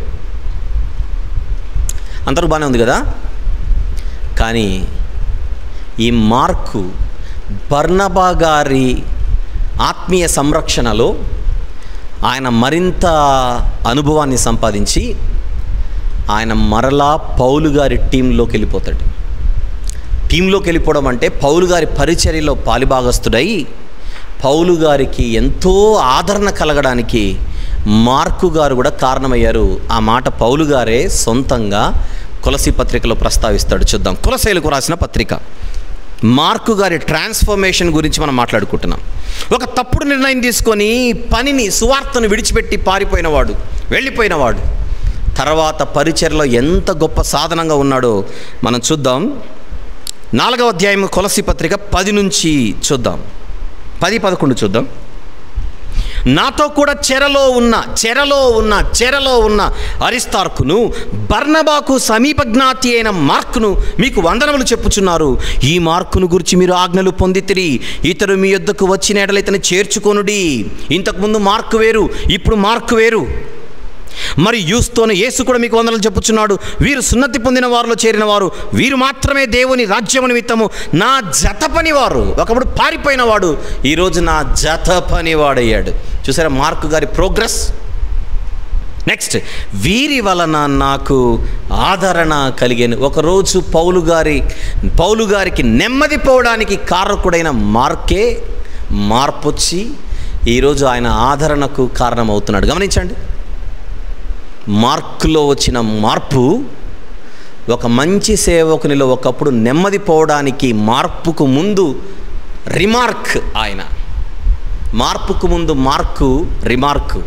అందరూ బాగానే ఉంది కదా కానీ ఈ మార్కు బర్నబా గారి ఆత్మీయ సంరక్షణలో ఆయన మరింత అనుభవాన్ని సంపాదించి ఆయన మరలా పౌలు గారి టీంలోకి వెళ్ళిపోతాడు టీంలోకి వెళ్ళిపోవడం అంటే పౌలు గారి పరిచర్యలో పాలిభాగస్తుడై పౌలు గారికి ఎంతో ఆదరణ కలగడానికి మార్కు గారు కూడా కారణమయ్యారు ఆ మాట పౌలు గారే సొంతంగా కులసి పత్రికలో ప్రస్తావిస్తాడు చూద్దాం కులశైలకు రాసిన పత్రిక మార్కు గారి ట్రాన్స్ఫర్మేషన్ గురించి మనం మాట్లాడుకుంటున్నాం ఒక తప్పుడు నిర్ణయం తీసుకొని పనిని సువార్తను విడిచిపెట్టి పారిపోయినవాడు వెళ్ళిపోయినవాడు తర్వాత పరిచర్లో ఎంత గొప్ప సాధనంగా ఉన్నాడో మనం చూద్దాం నాలుగవ అధ్యాయం కొలసి పత్రిక పది నుంచి చూద్దాం పది పదకొండు చూద్దాం నాతో కూడా చెరలో ఉన్న చెరలో ఉన్న చెరలో ఉన్న అరిస్తార్కును బర్నబాకు సమీప జ్ఞాతి అయిన మార్కును మీకు వందనములు చెప్పుచున్నారు ఈ మార్కును గురించి మీరు ఆజ్ఞలు పొందితిరి ఇతడు మీ యొద్దకు వచ్చిన ఎడల ఇతను చేర్చుకొనుడి ఇంతకుముందు మార్కు వేరు ఇప్పుడు మార్కు వేరు మరి యూస్తోను యేసు కూడా మీకు వందనలు చెప్పుచున్నాడు వీరు సున్నతి పొందిన వారిలో చేరిన వారు వీరు మాత్రమే దేవుని రాజ్యము నిమిత్తము నా జత పనివారు ఒకప్పుడు పారిపోయిన వాడు ఈరోజు నా జత పనివాడయ్యాడు చూసారా మార్కు గారి ప్రోగ్రెస్ నెక్స్ట్ వీరి వలన నాకు ఆదరణ కలిగాను ఒకరోజు పౌలు గారి పౌలు గారికి నెమ్మది పోవడానికి కారకుడైన మార్కే మార్పొచ్చి ఈరోజు ఆయన ఆదరణకు కారణమవుతున్నాడు గమనించండి మార్కులో వచ్చిన మార్పు ఒక మంచి సేవకునిలో ఒకప్పుడు నెమ్మది పోవడానికి మార్పుకు ముందు రిమార్క్ ఆయన మార్పుకు ముందు మార్కు రిమార్క్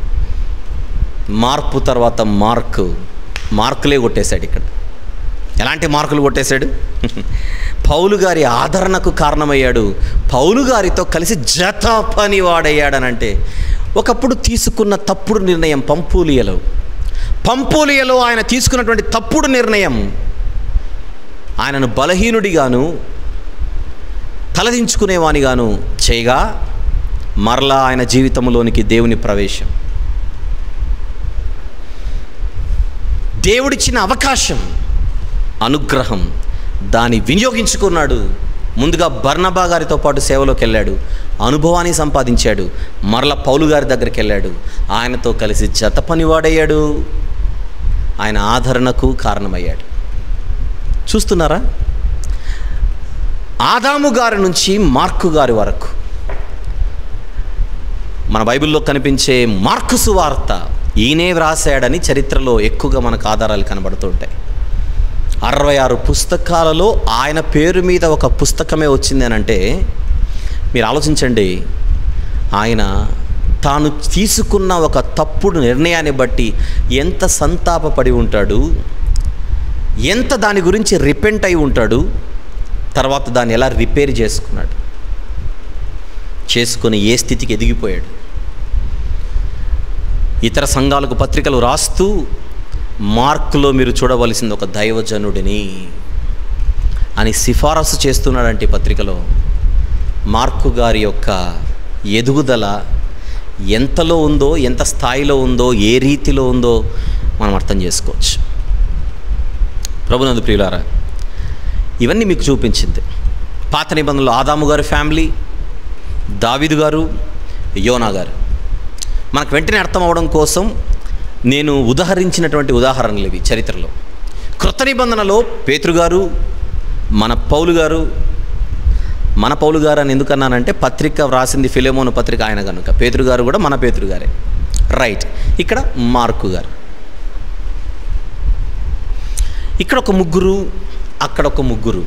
మార్పు తర్వాత మార్కు మార్కులే కొట్టేశాడు ఇక్కడ ఎలాంటి మార్కులు కొట్టేశాడు పౌలు గారి ఆదరణకు కారణమయ్యాడు పౌలు గారితో కలిసి జత పని వాడయ్యాడనంటే ఒకప్పుడు తీసుకున్న తప్పుడు నిర్ణయం పంపూలియలో పంపూలియలో ఆయన తీసుకున్నటువంటి తప్పుడు నిర్ణయం ఆయనను బలహీనుడిగాను తలదించుకునేవానిగాను చేయగా మరలా ఆయన జీవితంలోనికి దేవుని ప్రవేశం దేవుడిచ్చిన అవకాశం అనుగ్రహం దాన్ని వినియోగించుకున్నాడు ముందుగా బర్నబా గారితో పాటు సేవలోకి వెళ్ళాడు అనుభవాన్ని సంపాదించాడు మరల పౌలు గారి దగ్గరికి వెళ్ళాడు ఆయనతో కలిసి జత పనివాడయ్యాడు ఆయన ఆదరణకు కారణమయ్యాడు చూస్తున్నారా ఆదాము గారి నుంచి మార్కు గారి వరకు మన బైబిల్లో కనిపించే మార్కు సువార్త ఈయనే వ్రాసాడని చరిత్రలో ఎక్కువగా మనకు ఆధారాలు కనబడుతుంటాయి అరవై ఆరు పుస్తకాలలో ఆయన పేరు మీద ఒక పుస్తకమే వచ్చింది అని అంటే మీరు ఆలోచించండి ఆయన తాను తీసుకున్న ఒక తప్పుడు నిర్ణయాన్ని బట్టి ఎంత సంతాపపడి ఉంటాడు ఎంత దాని గురించి రిపెంట్ అయి ఉంటాడు తర్వాత దాన్ని ఎలా రిపేర్ చేసుకున్నాడు చేసుకొని ఏ స్థితికి ఎదిగిపోయాడు ఇతర సంఘాలకు పత్రికలు రాస్తూ మార్కులో మీరు చూడవలసింది ఒక దైవజనుడిని అని సిఫారసు చేస్తున్నాడంటే ఈ పత్రికలో మార్కు గారి యొక్క ఎదుగుదల ఎంతలో ఉందో ఎంత స్థాయిలో ఉందో ఏ రీతిలో ఉందో మనం అర్థం చేసుకోవచ్చు ప్రభునందు ప్రియులారా ఇవన్నీ మీకు చూపించింది పాత నిబంధనలు ఆదాము గారి ఫ్యామిలీ దావిదు గారు యోనా గారు మనకు వెంటనే అర్థం అవడం కోసం నేను ఉదహరించినటువంటి ఉదాహరణలు ఇవి చరిత్రలో క్రొత్త నిబంధనలో పేతురు గారు మన పౌలు గారు మన పౌలు గారు అని ఎందుకన్నానంటే పత్రిక వ్రాసింది ఫిలేమోను పత్రిక ఆయన కనుక పేతురు గారు కూడా మన పేతురు గారే రైట్ ఇక్కడ మార్కు గారు ఇక్కడ ఒక ముగ్గురు అక్కడ ఒక ముగ్గురు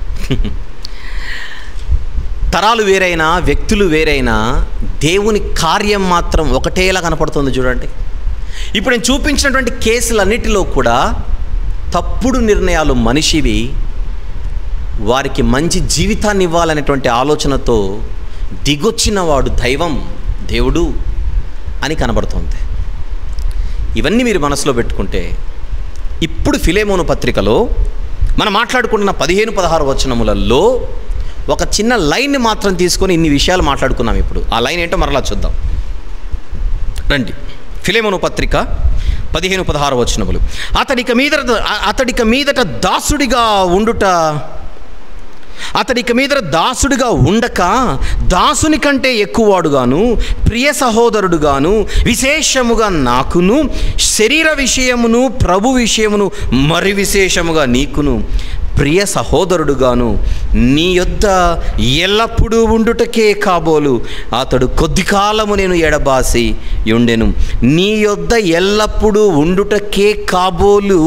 తరాలు వేరైనా వ్యక్తులు వేరైనా దేవుని కార్యం మాత్రం ఒకటేలా కనపడుతుంది చూడండి ఇప్పుడు నేను చూపించినటువంటి కేసులన్నిటిలో కూడా తప్పుడు నిర్ణయాలు మనిషివి వారికి మంచి జీవితాన్ని ఇవ్వాలనేటువంటి ఆలోచనతో దిగొచ్చిన వాడు దైవం దేవుడు అని కనబడుతోంది ఇవన్నీ మీరు మనసులో పెట్టుకుంటే ఇప్పుడు ఫిలేమోను పత్రికలో మనం మాట్లాడుకుంటున్న పదిహేను పదహారు వచనములలో ఒక చిన్న లైన్ని మాత్రం తీసుకొని ఇన్ని విషయాలు మాట్లాడుకున్నాం ఇప్పుడు ఆ లైన్ ఏంటో మరలా చూద్దాం రండి ఫిలేమోను పత్రిక పదిహేను పదహారు వచనములు అతడిక మీదట అతడిక మీదట దాసుడిగా ఉండుట అతడిక మీద దాసుడిగా ఉండక దాసుని కంటే ఎక్కువవాడుగాను ప్రియ సహోదరుడుగాను విశేషముగా నాకును శరీర విషయమును ప్రభు విషయమును మరి విశేషముగా నీకును ప్రియ సహోదరుడుగాను నీ యొద్ద ఎల్లప్పుడూ ఉండుటకే కాబోలు అతడు కొద్ది కాలము నేను ఎడబాసి ఉండెను నీ యొద్ద ఎల్లప్పుడూ ఉండుటకే కాబోలు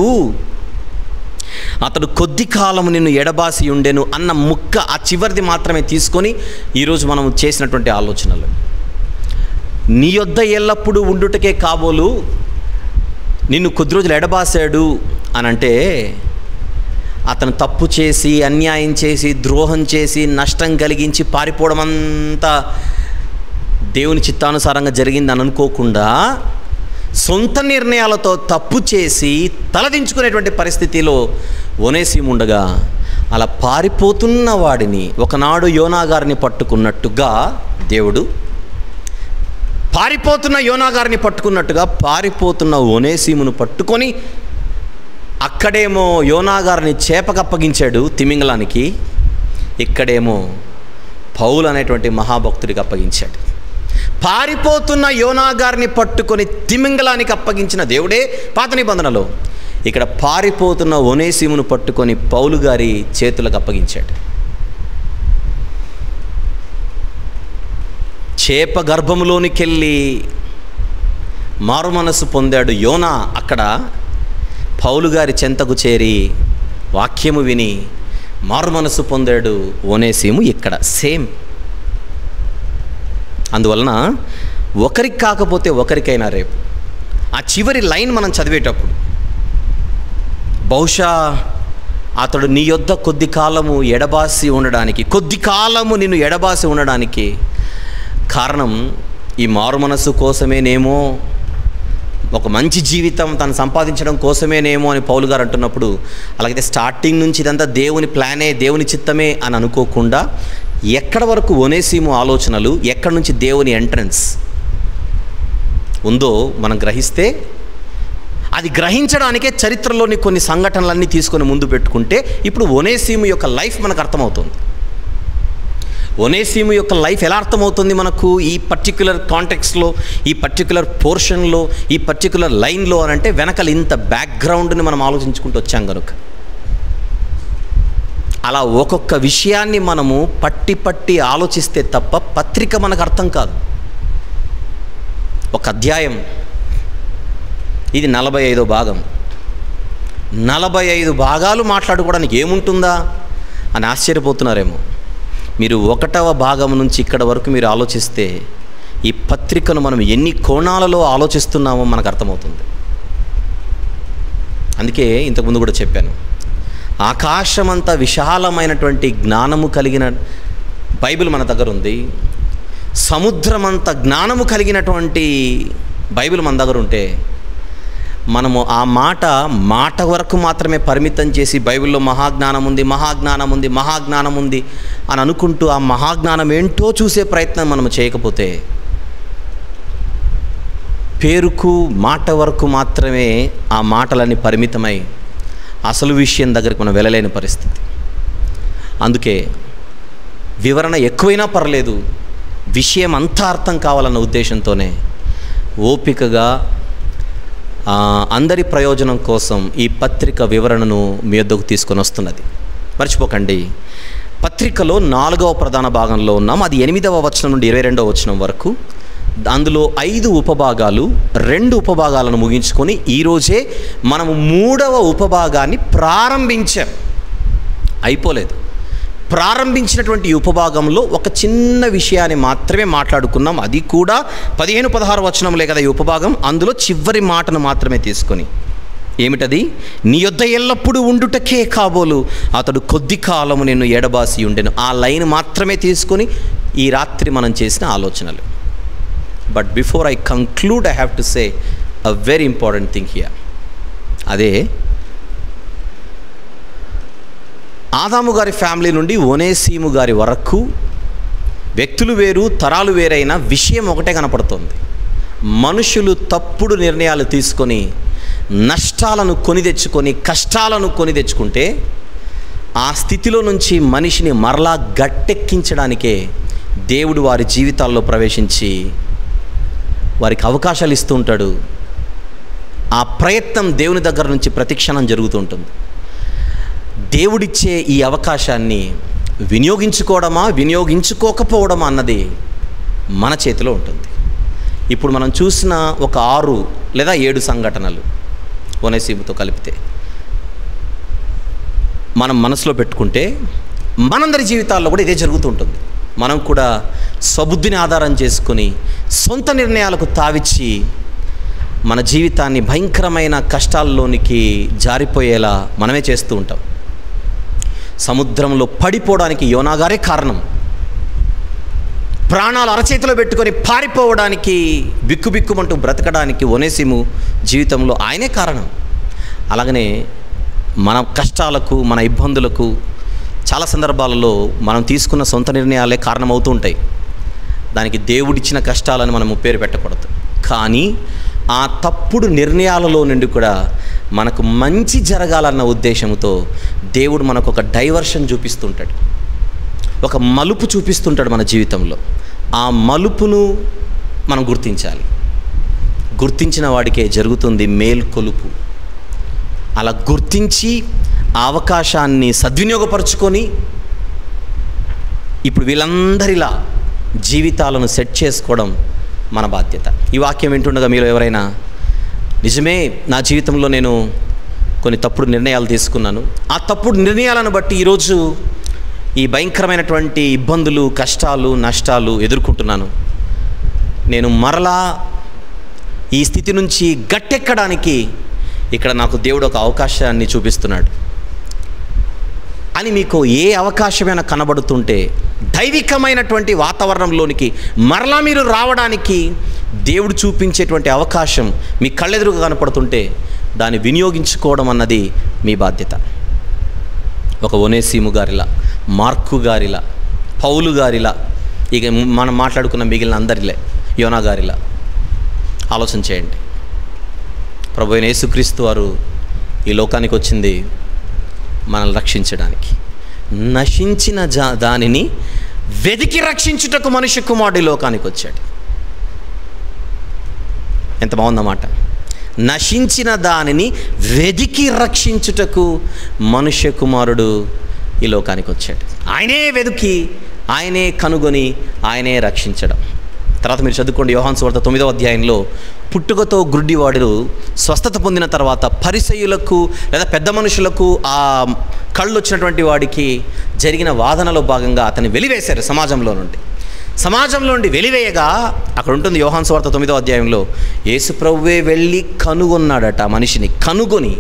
అతడు కొద్ది కాలము నిన్ను ఎడబాసి ఉండెను అన్న ముక్క ఆ చివరిది మాత్రమే తీసుకొని ఈరోజు మనం చేసినటువంటి ఆలోచనలు నీ యొద్ద ఎల్లప్పుడూ ఉండుటకే కాబోలు నిన్ను కొద్ది రోజులు ఎడబాసాడు అని అంటే అతను తప్పు చేసి అన్యాయం చేసి ద్రోహం చేసి నష్టం కలిగించి పారిపోవడం అంతా దేవుని చిత్తానుసారంగా జరిగిందని అనుకోకుండా సొంత నిర్ణయాలతో తప్పు చేసి తలదించుకునేటువంటి పరిస్థితిలో ఒనేసిం ఉండగా అలా పారిపోతున్న వాడిని ఒకనాడు యోనా గారిని పట్టుకున్నట్టుగా దేవుడు పారిపోతున్న యోనా గారిని పట్టుకున్నట్టుగా పారిపోతున్న ఒనేసీమును పట్టుకొని అక్కడేమో యోనా గారిని చేపకప్పగించాడు తిమింగలానికి ఇక్కడేమో పౌలు అనేటువంటి మహాభక్తుడికి అప్పగించాడు పారిపోతున్న యోనా గారిని పట్టుకొని తిమింగలానికి అప్పగించిన దేవుడే పాత నిబంధనలో ఇక్కడ పారిపోతున్న ఒనేసిమును పట్టుకొని పౌలు గారి చేతులకు అప్పగించాడు చేప గర్భములోనికెళ్ళి మారు మనసు పొందాడు యోనా అక్కడ పౌలు గారి చెంతకు చేరి వాక్యము విని మారు మనసు పొందాడు ఓనేసీము ఇక్కడ సేమ్ అందువలన ఒకరికి కాకపోతే ఒకరికైనా రేపు ఆ చివరి లైన్ మనం చదివేటప్పుడు బహుశా అతడు నీ యొద్ద కొద్ది కాలము ఎడబాసి ఉండడానికి కొద్ది కాలము నిన్ను ఎడబాసి ఉండడానికి కారణం ఈ మారు మనస్సు కోసమేనేమో ఒక మంచి జీవితం తను సంపాదించడం కోసమేనేమో అని పౌలు గారు అంటున్నప్పుడు అలాగైతే స్టార్టింగ్ నుంచి ఇదంతా దేవుని ప్లానే దేవుని చిత్తమే అని అనుకోకుండా ఎక్కడ వరకు ఒనేసీము ఆలోచనలు ఎక్కడి నుంచి దేవుని ఎంట్రన్స్ ఉందో మనం గ్రహిస్తే అది గ్రహించడానికే చరిత్రలోని కొన్ని సంఘటనలన్నీ తీసుకొని ముందు పెట్టుకుంటే ఇప్పుడు ఒనేసీము యొక్క లైఫ్ మనకు అర్థమవుతుంది ఒనేసీము యొక్క లైఫ్ ఎలా అర్థమవుతుంది మనకు ఈ పర్టిక్యులర్ కాంటెక్స్లో ఈ పర్టిక్యులర్ పోర్షన్లో ఈ పర్టిక్యులర్ లైన్లో అని అంటే వెనకల ఇంత బ్యాక్గ్రౌండ్ని మనం ఆలోచించుకుంటూ వచ్చాం కనుక అలా ఒక్కొక్క విషయాన్ని మనము పట్టి పట్టి ఆలోచిస్తే తప్ప పత్రిక మనకు అర్థం కాదు ఒక అధ్యాయం ఇది నలభై ఐదో భాగం నలభై ఐదు భాగాలు మాట్లాడుకోవడానికి ఏముంటుందా అని ఆశ్చర్యపోతున్నారేమో మీరు ఒకటవ భాగం నుంచి ఇక్కడ వరకు మీరు ఆలోచిస్తే ఈ పత్రికను మనం ఎన్ని కోణాలలో ఆలోచిస్తున్నామో మనకు అర్థమవుతుంది అందుకే ఇంతకుముందు కూడా చెప్పాను ఆకాశమంత విశాలమైనటువంటి జ్ఞానము కలిగిన బైబిల్ మన దగ్గర ఉంది సముద్రమంత జ్ఞానము కలిగినటువంటి బైబిల్ మన దగ్గర ఉంటే మనము ఆ మాట మాట వరకు మాత్రమే పరిమితం చేసి బైబిల్లో మహాజ్ఞానం ఉంది మహాజ్ఞానం ఉంది మహాజ్ఞానం ఉంది అని అనుకుంటూ ఆ మహాజ్ఞానం ఏంటో చూసే ప్రయత్నం మనం చేయకపోతే పేరుకు మాట వరకు మాత్రమే ఆ మాటలన్నీ పరిమితమై అసలు విషయం దగ్గరికి మనం వెళ్ళలేని పరిస్థితి అందుకే వివరణ ఎక్కువైనా పర్లేదు విషయం అంతా అర్థం కావాలన్న ఉద్దేశంతోనే ఓపికగా ఆ, అందరి ప్రయోజనం కోసం ఈ పత్రిక వివరణను మీ వద్దకు తీసుకొని వస్తున్నది మర్చిపోకండి పత్రికలో నాలుగవ ప్రధాన భాగంలో ఉన్నాం అది ఎనిమిదవ వచనం నుండి ఇరవై రెండవ వచనం వరకు అందులో ఐదు ఉపభాగాలు రెండు ఉపభాగాలను ముగించుకొని ఈరోజే మనము మూడవ ఉపభాగాన్ని ప్రారంభించాం అయిపోలేదు ప్రారంభించినటువంటి ఈ ఉపభాగంలో ఒక చిన్న విషయాన్ని మాత్రమే మాట్లాడుకున్నాం అది కూడా పదిహేను పదహారు వచనంలే కదా ఈ ఉపభాగం అందులో చివరి మాటను మాత్రమే తీసుకొని ఏమిటది నీ యొద్ద ఎల్లప్పుడూ ఉండుటకే కాబోలు అతడు కొద్ది కాలము నిన్ను ఎడబాసి ఉండెను ఆ లైన్ మాత్రమే తీసుకొని ఈ రాత్రి మనం చేసిన ఆలోచనలు but before I conclude I have to say a very important thing here అదే ఆదాము గారి ఫ్యామిలీ నుండి ఒనేసీము గారి వరకు వ్యక్తులు వేరు తరాలు వేరైన విషయం ఒకటే కనపడుతుంది మనుషులు తప్పుడు నిర్ణయాలు తీసుకొని నష్టాలను కొని తెచ్చుకొని కష్టాలను కొని తెచ్చుకుంటే ఆ స్థితిలో నుంచి మనిషిని మరలా గట్టెక్కించడానికే దేవుడు వారి జీవితాల్లో ప్రవేశించి వారికి అవకాశాలు ఇస్తూ ఉంటాడు ఆ ప్రయత్నం దేవుని దగ్గర నుంచి ప్రతిక్షణం జరుగుతూ ఉంటుంది దేవుడిచ్చే ఈ అవకాశాన్ని వినియోగించుకోవడమా వినియోగించుకోకపోవడమా అన్నది మన చేతిలో ఉంటుంది ఇప్పుడు మనం చూసిన ఒక ఆరు లేదా ఏడు సంఘటనలు ఒనేసీముతో కలిపితే మనం మనసులో పెట్టుకుంటే మనందరి జీవితాల్లో కూడా ఇదే జరుగుతుంటుంది మనం కూడా స్వబుద్ధిని ఆధారం చేసుకొని సొంత నిర్ణయాలకు తావిచ్చి మన జీవితాన్ని భయంకరమైన కష్టాల్లోనికి జారిపోయేలా మనమే చేస్తూ ఉంటాం సముద్రంలో పడిపోవడానికి యోనాగారే కారణం ప్రాణాలు అరచేతిలో పెట్టుకొని పారిపోవడానికి బిక్కుబిక్కుమంటూ బ్రతకడానికి ఒనేసిము జీవితంలో ఆయనే కారణం అలాగనే మన కష్టాలకు మన ఇబ్బందులకు చాలా సందర్భాలలో మనం తీసుకున్న సొంత నిర్ణయాలే కారణమవుతూ ఉంటాయి దానికి దేవుడిచ్చిన కష్టాలను మనము పేరు పెట్టకూడదు కానీ ఆ తప్పుడు నిర్ణయాలలో నుండి కూడా మనకు మంచి జరగాలన్న ఉద్దేశంతో దేవుడు మనకు ఒక డైవర్షన్ చూపిస్తుంటాడు ఒక మలుపు చూపిస్తుంటాడు మన జీవితంలో ఆ మలుపును మనం గుర్తించాలి గుర్తించిన వాడికే జరుగుతుంది మేల్కొలుపు అలా గుర్తించి ఆ అవకాశాన్ని సద్వినియోగపరుచుకొని ఇప్పుడు వీళ్ళందరిలా జీవితాలను సెట్ చేసుకోవడం మన బాధ్యత ఈ వాక్యం వింటుండగా మీరు ఎవరైనా నిజమే నా జీవితంలో నేను కొన్ని తప్పుడు నిర్ణయాలు తీసుకున్నాను ఆ తప్పుడు నిర్ణయాలను బట్టి ఈరోజు ఈ భయంకరమైనటువంటి ఇబ్బందులు కష్టాలు నష్టాలు ఎదుర్కొంటున్నాను నేను మరలా ఈ స్థితి నుంచి గట్టెక్కడానికి ఇక్కడ నాకు దేవుడు ఒక అవకాశాన్ని చూపిస్తున్నాడు అని మీకు ఏ అవకాశమైనా కనబడుతుంటే దైవికమైనటువంటి వాతావరణంలోనికి మరలా మీరు రావడానికి దేవుడు చూపించేటువంటి అవకాశం మీ కళ్ళెదురుగా కనపడుతుంటే దాన్ని వినియోగించుకోవడం అన్నది మీ బాధ్యత ఒక ఒనేసీము గారిలా మార్కు గారిలా పౌలు గారిలా ఇక మనం మాట్లాడుకున్న మిగిలిన అందరిలే యోనా గారిలా ఆలోచన చేయండి ప్రభు అయిన యేసుక్రీస్తు వారు ఈ లోకానికి వచ్చింది మనల్ని రక్షించడానికి నశించిన జా దానిని వెతికి రక్షించుటకు మనుష్య కుమారుడు ఈ లోకానికి వచ్చాడు ఎంత బాగుందన్నమాట నశించిన దానిని వెదికి రక్షించుటకు మనుష్య కుమారుడు ఈ లోకానికి వచ్చాడు ఆయనే వెతికి ఆయనే కనుగొని ఆయనే రక్షించడం తర్వాత మీరు చదువుకోండి యోహాన్ సువార్త తొమ్మిదవ అధ్యాయంలో పుట్టుకతో గుడ్డివాడు స్వస్థత పొందిన తర్వాత పరిసయులకు లేదా పెద్ద మనుషులకు ఆ కళ్ళు వచ్చినటువంటి వాడికి జరిగిన వాదనలో భాగంగా అతన్ని వెలివేశారు సమాజంలో నుండి సమాజంలో నుండి వెలివేయగా అక్కడ ఉంటుంది యోహాన్ స్వార్థ తొమ్మిదో అధ్యాయంలో యేసుప్రవ్వే వెళ్ళి కనుగొన్నాడట ఆ మనిషిని కనుగొని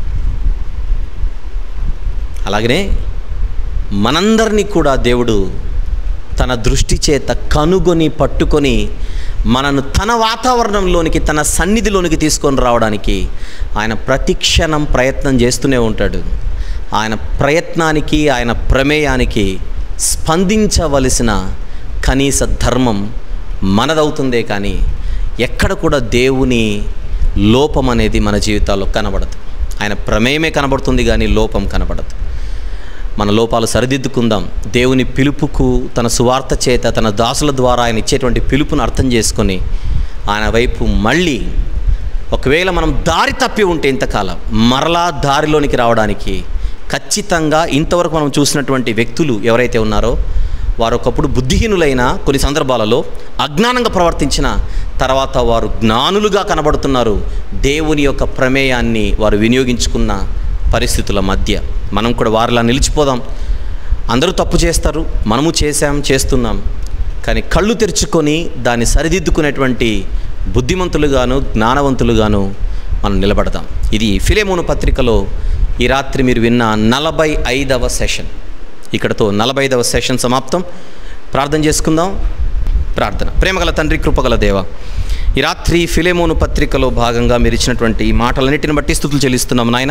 అలాగనే మనందరినీ కూడా దేవుడు తన దృష్టి చేత కనుగొని పట్టుకొని మనను తన వాతావరణంలోనికి తన సన్నిధిలోనికి తీసుకొని రావడానికి ఆయన ప్రతిక్షణం ప్రయత్నం చేస్తూనే ఉంటాడు ఆయన ప్రయత్నానికి ఆయన ప్రమేయానికి స్పందించవలసిన కనీస ధర్మం మనదవుతుందే కానీ ఎక్కడ కూడా దేవుని లోపం అనేది మన జీవితాల్లో కనబడదు ఆయన ప్రమేయమే కనబడుతుంది కానీ లోపం కనబడదు మన లోపాలు సరిదిద్దుకుందాం దేవుని పిలుపుకు తన సువార్త చేత తన దాసుల ద్వారా ఆయన ఇచ్చేటువంటి పిలుపును అర్థం చేసుకొని ఆయన వైపు మళ్ళీ ఒకవేళ మనం దారి తప్పి ఉంటే ఇంతకాలం మరలా దారిలోనికి రావడానికి ఖచ్చితంగా ఇంతవరకు మనం చూసినటువంటి వ్యక్తులు ఎవరైతే ఉన్నారో వారు ఒకప్పుడు బుద్ధిహీనులైన కొన్ని సందర్భాలలో అజ్ఞానంగా ప్రవర్తించిన తర్వాత వారు జ్ఞానులుగా కనబడుతున్నారు దేవుని యొక్క ప్రమేయాన్ని వారు వినియోగించుకున్న పరిస్థితుల మధ్య మనం కూడా వారిలా నిలిచిపోదాం అందరూ తప్పు చేస్తారు మనము చేశాం చేస్తున్నాం కానీ కళ్ళు తెరుచుకొని దాన్ని సరిదిద్దుకునేటువంటి బుద్ధిమంతులుగాను జ్ఞానవంతులుగాను మనం నిలబడదాం ఇది ఫిలేమోను పత్రికలో ఈ రాత్రి మీరు విన్న నలభై ఐదవ సెషన్ ఇక్కడతో నలభై ఐదవ సెషన్ సమాప్తం ప్రార్థన చేసుకుందాం ప్రార్థన ప్రేమగల తండ్రి కృపగల దేవ ఈ రాత్రి ఫిలేమోను పత్రికలో భాగంగా మీరు ఇచ్చినటువంటి ఈ మాటలన్నిటిని బట్టి స్థుతులు చెల్లిస్తున్నాం నాయన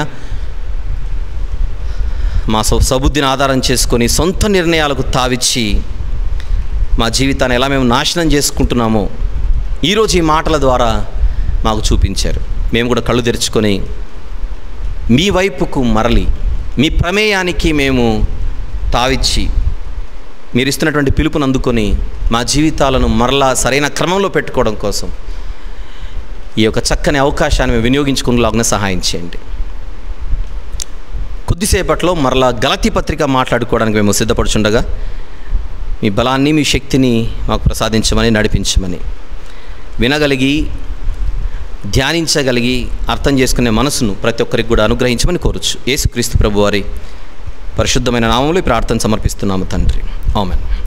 మా సౌ సబుద్ధిని ఆధారం చేసుకొని సొంత నిర్ణయాలకు తావిచ్చి మా జీవితాన్ని ఎలా మేము నాశనం చేసుకుంటున్నామో ఈరోజు ఈ మాటల ద్వారా మాకు చూపించారు మేము కూడా కళ్ళు తెరుచుకొని మీ వైపుకు మరలి మీ ప్రమేయానికి మేము తావిచ్చి మీరు ఇస్తున్నటువంటి పిలుపుని అందుకొని మా జీవితాలను మరలా సరైన క్రమంలో పెట్టుకోవడం కోసం ఈ యొక్క చక్కని అవకాశాన్ని మేము వినియోగించుకునేలాగా సహాయం చేయండి కొద్దిసేపట్లో మరలా గలతీ పత్రిక మాట్లాడుకోవడానికి మేము సిద్ధపడుచుండగా మీ బలాన్ని మీ శక్తిని మాకు ప్రసాదించమని నడిపించమని వినగలిగి ధ్యానించగలిగి అర్థం చేసుకునే మనసును ప్రతి ఒక్కరికి కూడా అనుగ్రహించమని కోరచ్చు యేసుక్రీస్తు ప్రభు వారి పరిశుద్ధమైన నామంలో ఈ ప్రార్థన సమర్పిస్తున్నాము తండ్రి ఆమెన్